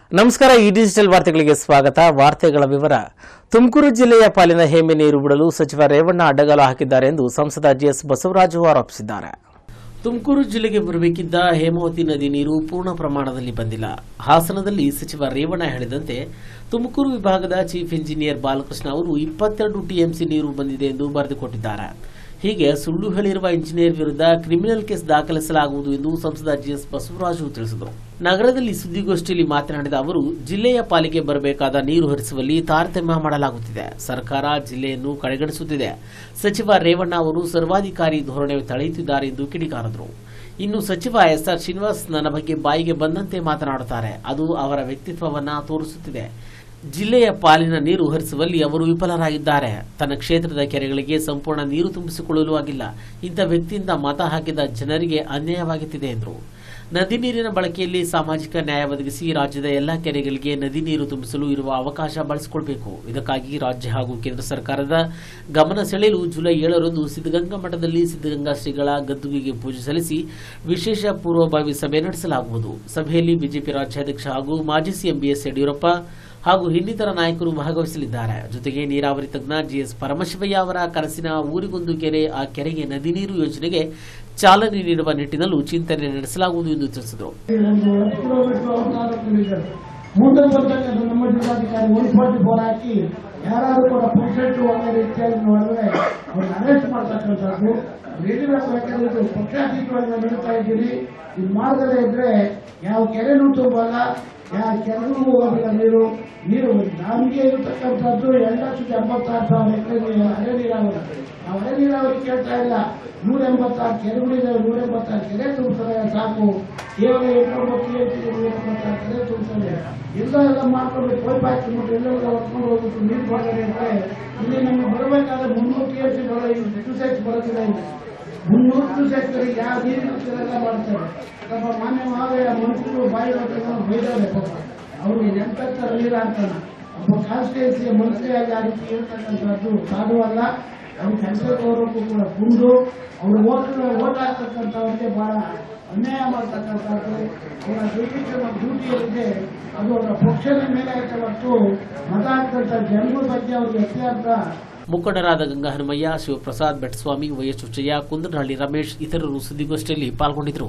ನಮಸ್ಕಾರ ಈ ಡಿಜಿಟಲ್ ವಾರ್ತೆಗಳಿಗೆ ಸ್ವಾಗತ ವಾರ್ತೆಗಳ ವಿವರ ತುಮಕೂರು ಜಿಲ್ಲೆಯ ಪಾಲಿನ ಹೇಮೆ ನೀರು ಬಿಡಲು ಸಚಿವ ರೇವಣ್ಣ ಅಡ್ಡಗಾಲು ಹಾಕಿದ್ದಾರೆ ಎಂದು ಸಂಸದ ಜಿಎಸ್ ಬಸವರಾಜು ಆರೋಪಿಸಿದ್ದಾರೆ ತುಮಕೂರು ಜಿಲ್ಲೆಗೆ ಬರಬೇಕಿದ್ದ ಹೇಮಾವತಿ ನದಿ ನೀರು ಪೂರ್ಣ ಪ್ರಮಾಣದಲ್ಲಿ ಬಂದಿಲ್ಲ ಹಾಸನದಲ್ಲಿ ಸಚಿವ ರೇವಣ್ಣ ಹೇಳಿದಂತೆ ತುಮಕೂರು ವಿಭಾಗದ ಚೀಫ್ ಇಂಜಿನಿಯರ್ ಬಾಲಕೃಷ್ಣ ಅವರು ಇಪ್ಪತ್ತೆರಡು ಟಿಎಂಸಿ ನೀರು ಬಂದಿದೆ ಎಂದು ಬರೆದುಕೊಟ್ಟಿದ್ದಾರೆ ಹೀಗೆ ಸುಳ್ಳು ಹೇಳಿರುವ ಇಂಜಿನಿಯರ್ ವಿರುದ್ಧ ಕ್ರಿಮಿನಲ್ ಕೇಸ್ ದಾಖಲಿಸಲಾಗುವುದು ಎಂದು ಸಂಸದ ಜಿಎಸ್ ಬಸವರಾಜು ತಿಳಿಸಿದರು ನಗರದಲ್ಲಿ ಸುದ್ದಿಗೋಷ್ಠಿಯಲ್ಲಿ ಮಾತನಾಡಿದ ಅವರು ಜಿಲ್ಲೆಯ ಪಾಲಿಗೆ ಬರಬೇಕಾದ ನೀರು ಹರಿಸುವಲ್ಲಿ ತಾರತಮ್ಯ ಮಾಡಲಾಗುತ್ತಿದೆ ಸರ್ಕಾರ ಜಿಲ್ಲೆಯನ್ನು ಕಡೆಗಣಿಸುತ್ತಿದೆ ಸಚಿವ ರೇವಣ್ಣ ಅವರು ಸರ್ವಾಧಿಕಾರಿ ಧೋರಣೆ ತಳೆಯುತ್ತಿದ್ದಾರೆ ಎಂದು ಕಿಡಿಕಾರಿದರು ಇನ್ನು ಸಚಿವ ಎಸ್ಆರ್ ಶ್ರೀನಿವಾಸ್ ನನ್ನ ಬಗ್ಗೆ ಬಾಯಿಗೆ ಬಂದಂತೆ ಮಾತನಾಡುತ್ತಾರೆ ಅದು ಅವರ ವ್ಯಕ್ತಿತ್ವವನ್ನ ತೋರಿಸುತ್ತಿದೆ ಜಿಲ್ಲೆಯ ಪಾಲಿನ ನೀರು ಹರಿಸುವಲ್ಲಿ ಅವರು ವಿಫಲರಾಗಿದ್ದಾರೆ ತನ್ನ ಕ್ಷೇತ್ರದ ಕೆರೆಗಳಿಗೆ ಸಂಪೂರ್ಣ ನೀರು ತುಂಬಿಸಿಕೊಳ್ಳಲು ಆಗಿಲ್ಲ ಇಂಥ ವ್ಯಕ್ತಿಯಿಂದ ಮತ ಹಾಕಿದ ಜನರಿಗೆ ಅನ್ಯಾಯವಾಗುತ್ತಿದೆ ಎಂದರು ನದಿ ನೀರಿನ ಬಳಕೆಯಲ್ಲಿ ಸಾಮಾಜಿಕ ನ್ಯಾಯ ಒದಗಿಸಿ ರಾಜ್ಯದ ಎಲ್ಲಾ ಕೆರೆಗಳಿಗೆ ನದಿ ನೀರು ತುಂಬಿಸಲು ಇರುವ ಅವಕಾಶ ಬಳಸಿಕೊಳ್ಳಬೇಕು ಇದಕ್ಕಾಗಿ ರಾಜ್ಯ ಹಾಗೂ ಕೇಂದ್ರ ಸರ್ಕಾರದ ಗಮನ ಸೆಳೆಯಲು ಜುಲೈ ಏಳರಂದು ಸಿದ್ಧಗಂಗಾ ಮಠದಲ್ಲಿ ಸಿದ್ಧಗಂಗಾ ಶ್ರೀಗಳ ಗದ್ದುಗೆಗೆ ಪೂಜೆ ಸಲ್ಲಿಸಿ ವಿಶೇಷ ಪೂರ್ವಭಾವಿ ಸಭೆ ನಡೆಸಲಾಗುವುದು ಸಭೆಯಲ್ಲಿ ಬಿಜೆಪಿ ರಾಜ್ಯಾಧ್ಯಕ್ಷ ಹಾಗೂ ಮಾಜಿ ಸಿಎಂ ಬಿಎಸ್ ಯಡಿಯೂರಪ್ಪ ಹಾಗೂ ಇನ್ನಿತರ ನಾಯಕರು ಭಾಗವಹಿಸಲಿದ್ದಾರೆ ಜೊತೆಗೆ ನೀರಾವರಿ ತಜ್ಞ ಜಿಎಸ್ ಪರಮಶಿವಯ್ಯ ಅವರ ಕನಸಿನ ಊರಿಗೊಂದು ಕೆರೆ ಆ ಕೆರೆಗೆ ನದಿ ನೀರು ಯೋಜನೆಗೆ ಚಾಲನೆ ನೀಡುವ ನಿಟ್ಟಿನಲ್ಲೂ ಚಿಂತನೆ ನಡೆಸಲಾಗುವುದು ಎಂದು ತಿಳಿಸಿದರು ಒಂದು ಹತ್ತು ಕಿಲೋಮೀಟರ್ ಅವಕಾಶ ಕೊಟ್ಟಿದ್ದಾರೆ ಮುಂದೆ ಬರ್ತಕ್ಕಂಥ ನಮ್ಮ ಜಿಲ್ಲಾಧಿಕಾರಿ ಒನ್ ಫಾರ್ಟಿ ಫೋರ್ ಹಾಕಿ ಯಾರಾದ್ರೂ ಕೂಡ ಪರ್ಸೆಂಟ್ ಒಳ್ಳೆ ರೀತಿಯಾಗಿ ನೋಡಿದ್ರೆ ಅವ್ರನ್ನ ಅರೆಸ್ಟ್ ಮಾಡ್ತಕ್ಕಂಥದ್ದು ಯಡಿಯೂರಪ್ಪ ಯಾಕಂದ್ರೆ ಇದು ಪಕ್ಷಾತೀತವಾಗಿ ನಾವು ನಡೀತಾ ಇದ್ದೀರಿ ಇದು ಮಾಡದೇ ಇದ್ರೆ ಯಾವ ಕೆರೆನೂ ತುಂಬಲ್ಲ ಯಾವ ಕೆರೆಗೂ ಹೋಗಿಲ್ಲ ನೀರು ನೀರು ನಮಗೆ ಇರತಕ್ಕಂಥದ್ದು ಎರಡು ಲಕ್ಷದ ಎಂಬತ್ತಾರು ಸಾವಿರ ಎಕರೆ ಅರೆ ನೀರಾವರಿ ನಾವು ಅರೆ ನೀರಾವರಿ ಕೇಳ್ತಾ ಇಲ್ಲ ನೂರ ಎಂಬತ್ತಾರು ಕೆರೆಗಳಿದ್ದಾವೆ ನೂರ ಎಂಬತ್ತಾರು ಕೆರೆ ತುಂಬಿಸ್ತಾರೆ ಸಾಕು ಕೇವಲ ಎಂಟೊಂಬತ್ತು ಟಿ ಎಂ ಸಿ ನೂರ ಎಂಬತ್ತಾರು ಕೆರೆ ತುಂಬಿಸ್ತಾರೆ ಎಲ್ಲ ಎಲ್ಲ ಮಾಡ್ಕೊಂಡು ಪೈಪ್ ಹಾಕಿಬಿಟ್ಟು ಎಲ್ಲೆಲ್ಲ ಹೊತ್ಕೊಂಡು ಹೋಗ್ಬಿಟ್ಟು ನೀರು ಕೊಡ್ತಾರೆ ಅಂದ್ರೆ ಇಲ್ಲಿ ನಮಗೆ ಬರಬೇಕಾದ್ರೆ ಮುನ್ನೂರು ಟಿ ಎಂ ಸಿ ಬರೋ ಕ್ಯೂಸೆಕ್ಸ್ ಬರೋದಿಲ್ಲ ಇಲ್ಲಿ ಮುನ್ನೂರು ಕ್ಯೂಸೆಕ್ಸ್ಗಳಿಗೆ ಯಾವ ನೀರಿನ ಎಲ್ಲ ಮಾಡ್ತಾರೆ ಪಾಪ ಮಾನ್ಯ ಮಹಾವೀರ ಮನುಷ್ಯರು ಬಾಯಿ ಹೊಟ್ಟೆಗಳು ಬೈದವ್ರೆ ಪಾಪ ಅವ್ರು ಎಂತ ನೀರು ಅಂತಾನೆ ಒಬ್ಬ ಕಾನ್ಸ್ಟಿಟ್ಯೂನ್ಸಿಯ ಮಂತ್ರಿಯಾಗಿ ಆ ರೀತಿ ಹೇಳ್ತಕ್ಕಂಥದ್ದು ಸಾಧುವಲ್ಲ ಅವ್ರ ಕೆಲಸದವರಿಗೂ ಕೂಡ ಕುಂದು ಅವ್ರ ಓಟ್ ಓಟ್ ಹಾಕ್ತಕ್ಕಂಥವ್ರಿಗೆ ಬಹಳ ಅನ್ಯಾಯ ಮಾಡ್ತಕ್ಕಂಥದ್ದು ಅವರ ಡ್ಯೂಟಿ ಡ್ಯೂಟಿಯಲ್ಲಿದೆ ಅದು ಅವರ ಪಕ್ಷದ ಮೇಲೆ ಐತೆ ಹೊರತು ಮತ ಹಾಕ್ತಂಥ ಜನರ ಬಗ್ಗೆ ಅವ್ರಿಗೆ ಅತ್ಯಂತ ಮುಖಂಡರಾದ ಗಂಗಾ ಹನುಮಯ್ಯ ಶಿವಪ್ರಸಾದ್ ಬೆಟ್ಟಸ್ವಾಮಿ ವೈಎಸ್ ಹುಚ್ಚಯ್ಯ ಕುಂದನಹಳ್ಳಿ ರಮೇಶ್ ಇತರರು ಸುದ್ದಿಗೋಷ್ಠಿಯಲ್ಲಿ ಪಾಲ್ಗೊಂಡಿದ್ದರು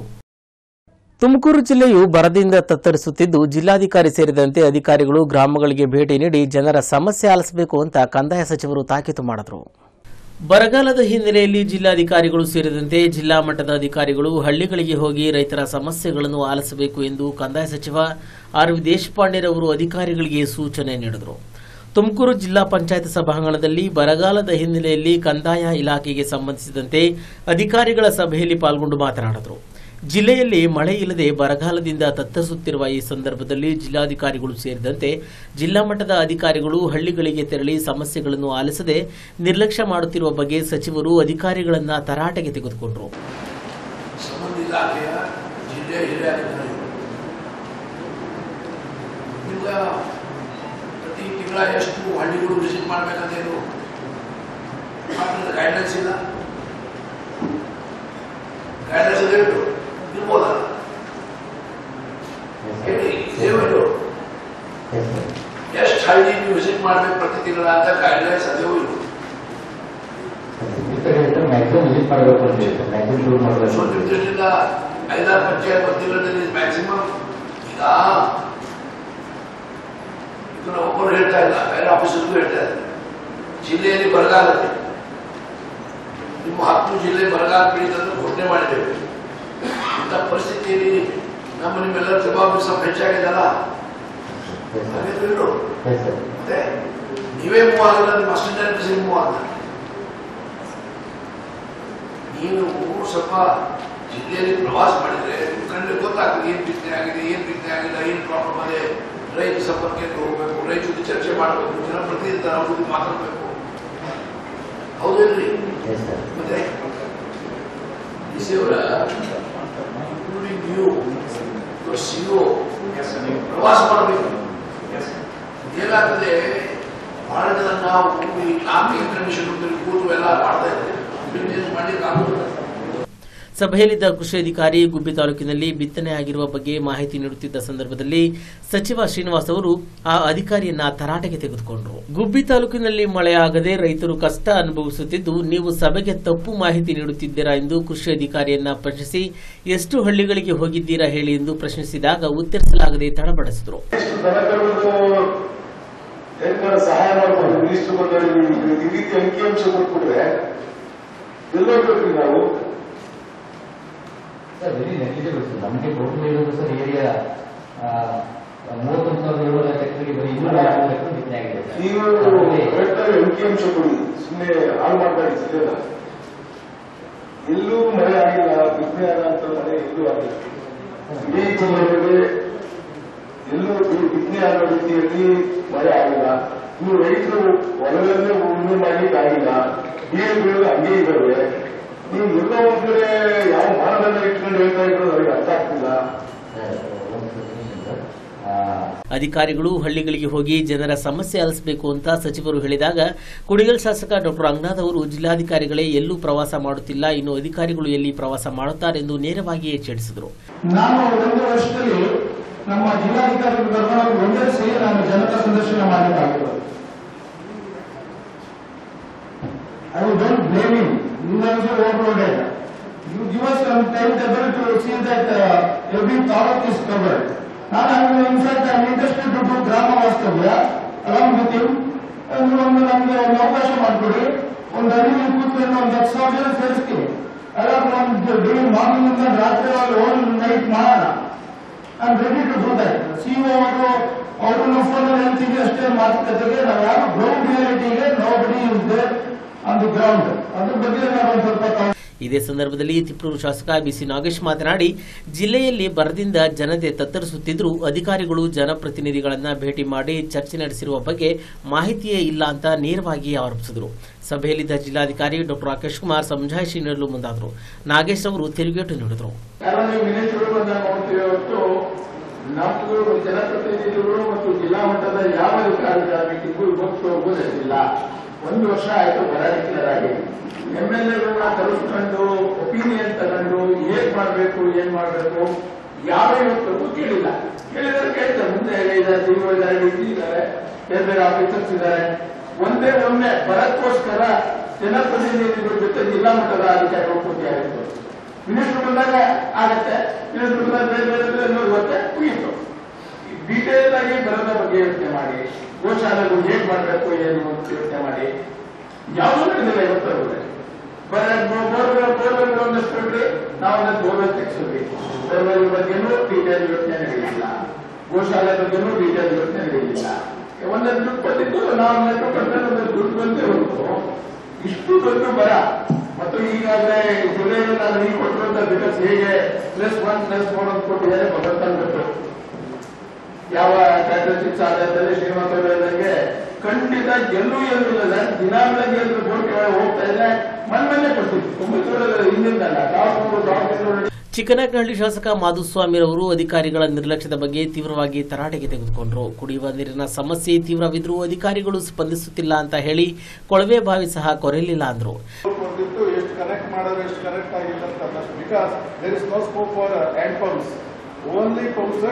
ತುಮಕೂರು ಜಿಲ್ಲೆಯು ಬರದಿಂದ ತತ್ತರಿಸುತ್ತಿದ್ದು ಜಿಲ್ಲಾಧಿಕಾರಿ ಸೇರಿದಂತೆ ಅಧಿಕಾರಿಗಳು ಗ್ರಾಮಗಳಿಗೆ ಭೇಟಿ ನೀಡಿ ಜನರ ಸಮಸ್ಯೆ ಆಲಿಸಬೇಕು ಅಂತ ಕಂದಾಯ ಸಚಿವರು ತಾಕೀತು ಮಾಡಿದರು ಬರಗಾಲದ ಹಿನ್ನೆಲೆಯಲ್ಲಿ ಜಿಲ್ಲಾಧಿಕಾರಿಗಳು ಸೇರಿದಂತೆ ಜಿಲ್ಲಾ ಮಟ್ಟದ ಅಧಿಕಾರಿಗಳು ಹಳ್ಳಿಗಳಿಗೆ ಹೋಗಿ ರೈತರ ಸಮಸ್ಯೆಗಳನ್ನು ಆಲಿಸಬೇಕು ಎಂದು ಕಂದಾಯ ಸಚಿವ ಆರ್ ವಿ ದೇಶಪಾಂಡೆರವರು ಅಧಿಕಾರಿಗಳಿಗೆ ಸೂಚನೆ ನೀಡಿದರು ತುಮಕೂರು ಜಿಲ್ಲಾ ಪಂಚಾಯತ್ ಸಭಾಂಗಣದಲ್ಲಿ ಬರಗಾಲದ ಹಿನ್ನೆಲೆಯಲ್ಲಿ ಕಂದಾಯ ಇಲಾಖೆಗೆ ಸಂಬಂಧಿಸಿದಂತೆ ಅಧಿಕಾರಿಗಳ ಸಭೆಯಲ್ಲಿ ಪಾಲ್ಗೊಂಡು ಮಾತನಾಡಿದರು ಜಿಲ್ಲೆಯಲ್ಲಿ ಮಳೆ ಇಲ್ಲದೆ ಬರಗಾಲದಿಂದ ತತ್ತರಿಸುತ್ತಿರುವ ಈ ಸಂದರ್ಭದಲ್ಲಿ ಜಿಲ್ಲಾಧಿಕಾರಿಗಳು ಸೇರಿದಂತೆ ಜಿಲ್ಲಾ ಮಟ್ಟದ ಅಧಿಕಾರಿಗಳು ಹಳ್ಳಿಗಳಿಗೆ ತೆರಳಿ ಸಮಸ್ಯೆಗಳನ್ನು ಆಲಿಸದೆ ನಿರ್ಲಕ್ಷ್ಯ ಮಾಡುತ್ತಿರುವ ಬಗ್ಗೆ ಸಚಿವರು ಅಧಿಕಾರಿಗಳನ್ನ ತರಾಟೆಗೆ ತೆಗೆದುಕೊಂಡರು ಸಂಬಂಧ ಇಲಾಖೆಯ ಜಿಲ್ಲೆಯ ಹಿರಿಯ ಅಧಿಕಾರಿಗಳು ಈಗ ಪ್ರತಿ ತಿಂಗಳ ಎಷ್ಟು ಹಳ್ಳಿಗಳು ವಿಸಿಟ್ ಮಾಡಬೇಕಂತೇನು ಗೈಡ್ಲೈನ್ಸ್ ಇಲ್ಲ ಗೈಡ್ಲೈನ್ಸ್ ರೇಟು ಇರ್ಬೋದ ಹೇಳಿ ಇದೇವೇನು ಎಷ್ಟು ಹಳ್ಳಿ ನೀವು ವಿಸಿಟ್ ಮಾಡಬೇಕು ಪ್ರತಿ ತಿಂಗಳ ಅಂತ ಗೈಡ್ಲೈನ್ಸ್ ಅದೇವೋ ಇಲ್ಲ ಮ್ಯಾಕ್ಸಿಮಮ್ ವಿಸಿಟ್ ಮಾಡಬೇಕು ಅಂತ ಹೇಳಿ ಮ್ಯಾಕ್ಸಿಮಮ್ ಶೂಟ್ ಸೊ ಮಾಡಬೇಕು ನಿರ್ದಿಷ್ಟ ಐದಾರು ಪಂಚಾಯತ್ ಗೊತ್ತಿಲ್ಲದಲ್ಲಿ ಮ್ಯಾಕ್ಸಿಮಮ್ ಈಗ ಇದನ್ನ ಒಬ್ಬರು ಹೇಳ್ತಾ ಇಲ್ಲ ಬೇರೆ ಆಫೀಸರ್ಗೂ ಹೇಳ್ತಾ ಇದ್ದಾರೆ ಜಿಲ್ಲೆಯಲ್ಲಿ ಬರಗಾಲ ಇದೆ. ನಿಮ್ಮ ಹತ್ತು ಜಿಲ್ಲೆ ಬರಗಾಲ ಪೀಡಿತ ಅಂತ ಘೋಷಣೆ ಮಾಡಿದ್ದೇವೆ ಇಂಥ ಪರಿಸ್ಥಿತಿಯಲ್ಲಿ ನಮ್ಮ ನಿಮ್ಮೆಲ್ಲರ ಜವಾಬ್ದಾರಿ ಸ್ವಲ್ಪ ಹೆಚ್ಚಾಗಿದೆಲ್ಲ ಹಾಗಿದ್ರೆ ಇಡು. ಎಸ್ ಸರ್ ಮತ್ತೆ ನೀವೇ ಮೂವ್ ಆಗಿಲ್ಲ ನಿಮ್ಮ ಅಸಿಸ್ಟೆಂಟ್ ಡೈರೆಕ್ಟರ್ಸ್ ಮೂವ್ ಆಗಲ್ಲ ನೀನು ಸ್ವಲ್ಪ ಜಿಲ್ಲೆಯಲ್ಲಿ ಪ್ರವಾಸ ಮಾಡಿದ್ರೆ ನಿಮ್ಮ ಕಣ್ಣಿಗೆ ಗೊತ್ತಾಗ್ತದೆ ಏನು ಬಿತ್ತನೆ ಆಗಿದೆ ಏನು ಬಿತ್ತನೆ ಆಗಿಲ್ಲ ಏನು ಪ್ರಾಬ್ಲಮ್ ಇದೆ ರೈತ ಸಂಪರ್ಕಕ್ಕೆ ಹೋಗಬೇಕು ರೈತ ಜೊತೆ ಚರ್ಚೆ ಮಾಡಬೇಕು ಜನಪ್ರತಿನಿಧಿ ಅವ್ರ ಜೊತೆ ಮಾತಾಡಬೇಕು ಹೌದಿಲ್ರಿ ಎಸ್ ಸರ್ ಮತ್ತೆ ಬಿಸಿಯವರ ಇನ್ಕ್ಲೂಡಿಂಗ್ ಯು ಸಿಒ ಪ್ರವಾಸ ಮಾಡಬೇಕು ಏನಾಗ್ತದೆ ಬಹಳ ಜನ ನಾವು ಈ ನಾಲ್ಕು ಕಂಡೀಷನ್ ಕೂತು ಎಲ್ಲ ಮಾಡ್ತಾ ಇದ್ದೇವೆ ಬಿಸ್ನೆಸ್ ಮಾಡ್ಲಿಕ್ಕೆ ಆಗೋದಿಲ್ಲ ಸಭೆಯಲ್ಲಿದ್ದ ಕೃಷಿ ಅಧಿಕಾರಿ ಗುಬ್ಬಿ ತಾಲೂಕಿನಲ್ಲಿ ಬಿತ್ತನೆ ಆಗಿರುವ ಬಗ್ಗೆ ಮಾಹಿತಿ ನೀಡುತ್ತಿದ್ದ ಸಂದರ್ಭದಲ್ಲಿ ಸಚಿವ ಶ್ರೀನಿವಾಸ್ ಅವರು ಆ ಅಧಿಕಾರಿಯನ್ನ ತರಾಟೆಗೆ ತೆಗೆದುಕೊಂಡರು ಗುಬ್ಬಿ ತಾಲೂಕಿನಲ್ಲಿ ಮಳೆಯಾಗದೆ ರೈತರು ಕಷ್ಟ ಅನುಭವಿಸುತ್ತಿದ್ದು ನೀವು ಸಭೆಗೆ ತಪ್ಪು ಮಾಹಿತಿ ನೀಡುತ್ತಿದ್ದೀರಾ ಎಂದು ಕೃಷಿ ಅಧಿಕಾರಿಯನ್ನ ಪ್ರಶ್ನಿಸಿ ಎಷ್ಟು ಹಳ್ಳಿಗಳಿಗೆ ಹೋಗಿದ್ದೀರಾ ಹೇಳಿ ಎಂದು ಪ್ರಶ್ನಿಸಿದಾಗ ಉತ್ತರಿಸಲಾಗದೆ ತಡಬಡಿಸಿದರು ಎಷ್ಟು ದನಕರುಗಳು ಹೆಂಗಾರ ಸಹಾಯ ಮಾಡ್ಬೋದು ಮಿನಿಸ್ಟರ್ ಬಂದವರಿಗೆ ಈ ರೀತಿ ಅಂಕಿಅಂಶ ಕೊಟ್ಬಿಟ್ರೆ ಎಲ್ಲೋಗ್ಬೇಕು ನಾವು ಸರ್ ವೆರಿ ನೆಗ್ಲಿಜಿಬಲ್ ಸರ್ ನಮಗೆ ಟೋಟಲ್ ಇರೋದು ಸರ್ ಏರಿಯಾ ಮೂವತ್ತೊಂದು ಸಾವಿರದ ಏಳ್ನೂರ ಎಕರೆಗೆ ಬರೀ ಇನ್ನೂರ ಮೂರು ಎಕರೆ ಬಿತ್ತನೆ ಆಗಿದೆ ಸರ್. ನೀವು ಅದರಲ್ಲಿ ಕರೆಕ್ಟಾಗಿ ಅಂಕಿಅಂಶ ಕೊಡಿ ಸುಮ್ಮನೆ ಹಾಳು ಮಾಡ್ತಾ ಇದ್ದೀರಲ್ಲ ಎಲ್ಲೂ ಮಳೆ ಆಗಿಲ್ಲ ಬಿತ್ತನೆ ಆದಂತ ಮಳೆ ಎಲ್ಲೂ ಆಗಿಲ್ಲ ಇಡೀ ಜಿಲ್ಲೆಯಲ್ಲಿ ಎಲ್ಲೂ ಈ ಬಿತ್ತನೆ ಆಗೋ ರೀತಿಯಲ್ಲಿ ಮಳೆ ಆಗಿಲ್ಲ ಇನ್ನು ರೈತರು ಹೊಲದಲ್ಲೇ ಉಳುಮೆ ಮಾಡ್ಲಿಕ್ಕೆ ಆಗಿಲ್ಲ ನೀರು ಬೀಳಲು ಹಂಗೆ ಇದ್ದಾವೆ ನೀವು ಎಲ್ಲೋ ಒಂದ್ ಕಡೆ ಯಾವ ಮಾನದಂಡ ಇಟ್ಕೊಂಡು ಹೇಳ್ತಾ ಇದ್ರು ಅವ್ರಿಗೆ ಅರ್ಥ ಆಗ್ತಿಲ್ಲ ಸರ್, ಒಂದು ಸಜೆಷನ್ ಸರ್ ಆ, ಅಧಿಕಾರಿಗಳು ಹಳ್ಳಿಗಳಿಗೆ ಹೋಗಿ ಜನರ ಸಮಸ್ಯೆ ಆಲಿಸಬೇಕು ಅಂತ ಸಚಿವರು ಹೇಳಿದಾಗ ಕುಡಿಗಲ್ ಶಾಸಕ ಡಾಕ್ಟರ್ ಅಂಗನಾಥ್ ಅವರು ಜಿಲ್ಲಾಧಿಕಾರಿಗಳೇ ಎಲ್ಲೂ ಪ್ರವಾಸ ಮಾಡುತ್ತಿಲ್ಲ ಇನ್ನು ಅಧಿಕಾರಿಗಳು ಎಲ್ಲಿ ಪ್ರವಾಸ ಮಾಡುತ್ತಾರೆಂದು ನೇರವಾಗಿ ಎಚ್ಚರಿಸಿದರು ನಾನು ಒಂದು ವರ್ಷದಲ್ಲಿ ನಮ್ಮ ಜಿಲ್ಲಾಧಿಕಾರಿಗಳು ಕರ್ಕೊಂಡು ಒಂದೇ ಸರಿ ನಾನು ಜನತಾ ಸಂದರ್ಶನ ಮಾಡಬೇಕಾಗಿರೋದು I don't blame you you also overloaded you give us some time table to see that every taluk is covered ನಾನು in fact I interested to do grama vastavya along with you ಒಂದು ನಮಗೆ ಒಂದು ಅವಕಾಶ ಮಾಡಿಕೊಡಿ ಒಂದು ಅಡಿಗೆ ಕೂತ್ಕೊಂಡು ಒಂದು ಹತ್ತು ಸಾವಿರ ಜನ ಸೇರಿಸ್ತೀವಿ ಅಲ್ಲ ಒಂದು ಡೇ ಮಾರ್ನಿಂಗ್ ಇಂದ ರಾತ್ರಿ ಓಲ್ ನೈಟ್ ಮಾಡೋಣ I ready to do that see ಅವರು ಅವ್ರನ್ನ ಫೋನ್ ಹೇಳ್ತೀವಿ ಅಷ್ಟೇ ಮಾತುಕತೆಗೆ ನಾವು ಯಾರು ಗ್ರೌಂಡ್ ರಿಯಾಲಿಟಿಗೆ nobody is there on the ground ಅದ್ರ ಬಗ್ಗೆ ನಾವು ಒಂದು ಸ್ವಲ್ಪ ತಾವು ಇದೇ ಸಂದರ್ಭದಲ್ಲಿ ತಿಪ್ರೂರು ಶಾಸಕ ಬಿಸಿ ನಾಗೇಶ್ ಮಾತನಾಡಿ ಜಿಲ್ಲೆಯಲ್ಲಿ ಬರದಿಂದ ಜನತೆ ತತ್ತರಿಸುತ್ತಿದ್ದರೂ ಅಧಿಕಾರಿಗಳು ಜನಪ್ರತಿನಿಧಿಗಳನ್ನ ಭೇಟಿ ಮಾಡಿ ಚರ್ಚೆ ನಡೆಸಿರುವ ಬಗ್ಗೆ ಮಾಹಿತಿಯೇ ಇಲ್ಲ ಅಂತ ನೇರವಾಗಿ ಆರೋಪಿಸಿದರು ಸಭೆಯಲ್ಲಿದ್ದ ಜಿಲ್ಲಾಧಿಕಾರಿ ಡಾಕ್ಟರ್ ರಾಕೇಶ್ ಕುಮಾರ್ ಸಮಜಾಯಿಷಿ ನೀಡಲು ಮುಂದಾದರು ನಾಗೇಶ್ ಅವರು ತಿರುಗೇಟು ನೀಡಿದರು ಕಾರಣ ನೀವು ಮಿನಿಸ್ಟರ್ ಬಂದಾಗ ನೋಡ್ತೀವಿ ಹೊರತು ನಮ್ಗೂ ಜನಪ್ರತಿನಿಧಿಗಳು ಮತ್ತು ಜಿಲ್ಲಾ ಮಟ್ಟದ ಯಾವ ಅಧಿಕಾರಿಗಳ ಮೀಟಿಂಗು ಇವತ್ತು ಹೋಗೋದಿಲ್ಲ ಒಂದು ವರ್ಷ ಆಯ್ತು ಬರ ಡಿಕ್ಲೇರ್ ಆಗಿ ಎಂ ಎಲ್ ಎಗಳನ್ನ ಕರೆಸ್ಕೊಂಡು ಒಪಿನಿಯನ್ ತಗೊಂಡು ಹೇಗ್ ಮಾಡ್ಬೇಕು ಏನ್ ಮಾಡ್ಬೇಕು ಯಾವ ಇವತ್ತು ಕೇಳಿಲ್ಲ ಕೇಳಿದ್ರೆ ಕೇಳ್ತಾರೆ ಮುಂದೆ ಇದ್ದಾರೆ ಡಿಒ ಇದ್ದಾರೆ ಡಿ ಇದ್ದಾರೆ ಬೇರೆ ಬೇರೆ ಆಫೀಸರ್ಸ್ ಇದ್ದಾರೆ ಒಂದೇ ಒಮ್ಮೆ ಬರಕ್ಕೋಸ್ಕರ ಜನಪ್ರತಿನಿಧಿಗಳ ಜೊತೆ ಜಿಲ್ಲಾ ಮಟ್ಟದ ಅಧಿಕಾರಿಗಳು ಭೇಟಿಯಾಗಿತ್ತು ಮಿನಿಸ್ಟರ್ ಬಂದಾಗ ಆಗತ್ತೆ ಮಿನಿಸ್ಟರ್ ಬಂದಾಗ ಬೇರೆ ಬೇರೆ ಬೇರೆ ನೋಡುತ್ತೆ ಮುಗೀತು ಡೀಟೇಲ್ ಆಗಿ ಬರದ ಬಗ್ಗೆ ಯೋಚನೆ ಮಾಡಿ ಗೋಶಾಲೆಗಳು ಹೇಗ್ ಮಾಡಬೇಕು ಏನು ಅಂತ ಯೋಚನೆ ಮಾಡಿ ಯಾವುದೂ ನಡೆದಿಲ್ಲ ಇವತ್ತವರೆಗೆ ಬೋರ್ವೆಲ್ ಬೋರ್ವೆಲ್ ಒಂದಷ್ಟು ಬಿಟ್ರಿ ನಾವು ಒಂದಷ್ಟು ಬೋರ್ವೆಲ್ ತೆಗೆಸಿದ್ವಿ ಬೋರ್ವೆಲ್ ಬಗ್ಗೆನೂ ಡೀಟೇಲ್ ಯೋಚನೆ ನಡೆಯಲಿಲ್ಲ ಗೋಶಾಲೆ ಬಗ್ಗೆನೂ ಡೀಟೇಲ್ ಯೋಚನೆ ನಡೆಯಲಿಲ್ಲ ಒಂದಷ್ಟು ದುಡ್ಡು ಬಂದಿದ್ದು ನಾವು ಲೆಕ್ಕ ಕೊಟ್ಟರೆ ಒಂದಷ್ಟು ದುಡ್ಡು ಬಂದೇ ಹೊರತು ಇಷ್ಟು ದೊಡ್ಡ ಬರ ಮತ್ತು ಈಗಾಗಲೇ ಜುಲೈನಲ್ಲಿ ನಾನು ಈಗ ಕೊಟ್ಟಿರುವಂತ ಬಿಕಾಸ್ ಹೇಗೆ ಪ್ಲಸ್ ಒನ್ ಪ್ಲಸ್ ಫೋರ್ ಅಂತ ಕೊಟ್ಟಿದ್ದಾರೆ ಭಗವಂತನ ಗೊತ್ತು ಯಾವ ಸ್ಟ್ಯಾಟಿಸ್ಟಿಕ್ಸ್ ಆಧಾರದಲ್ಲಿ ಶ್ರೀನಿವಾಸ ಅವರು ಹೇಳಿದಂಗೆ ಖಂಡಿತ ಎಲ್ಲೂ ಎಲ್ಲೂ ಇಲ್ಲ ದಿನಾಂಗದಲ್ಲಿ ಎಲ್ಲರೂ ಬೋರ್ಡ್ ಕೆಳಗೆ ಹೋಗ್ತಾ ಇದೆ ಮಣ್ಣನ್ನೇ ಕೊಡ್ತೀವಿ ಒಂಬತ್ತು ಹಿಂದಿಂದಲ್ಲ ತಾವು ಡಾಕ್ಟರ್ ಚಿಕ್ಕನಾಯಕನಹಳ್ಳಿ ಶಾಸಕ ಮಾಧುಸ್ವಾಮಿರವರು ಅಧಿಕಾರಿಗಳ ನಿರ್ಲಕ್ಷ್ಯದ ಬಗ್ಗೆ ತೀವ್ರವಾಗಿ ತರಾಟೆಗೆ ತೆಗೆದುಕೊಂಡರು ಕುಡಿಯುವ ನೀರಿನ ಸಮಸ್ಯೆ ತೀವ್ರವಿದ್ರೂ ಅಧಿಕಾರಿಗಳು ಸ್ಪಂದಿಸುತ್ತಿಲ್ಲ ಅಂತ ಹೇಳಿ ಕೊಳವೆ ಬಾವಿ ಸಹ ಕೊರೆಯಲಿಲ್ಲ ಅಂದರು ಕೊಟ್ಟಿದ್ದು ಎಷ್ಟು ಕನೆಕ್ಟ್ ಮಾಡಿದ್ರೆ ಎಷ್ಟು ಕನೆಕ್ಟ್ ಆಗಿಲ್ಲ ಅಂತ because there is no scope for hand pumps only pumps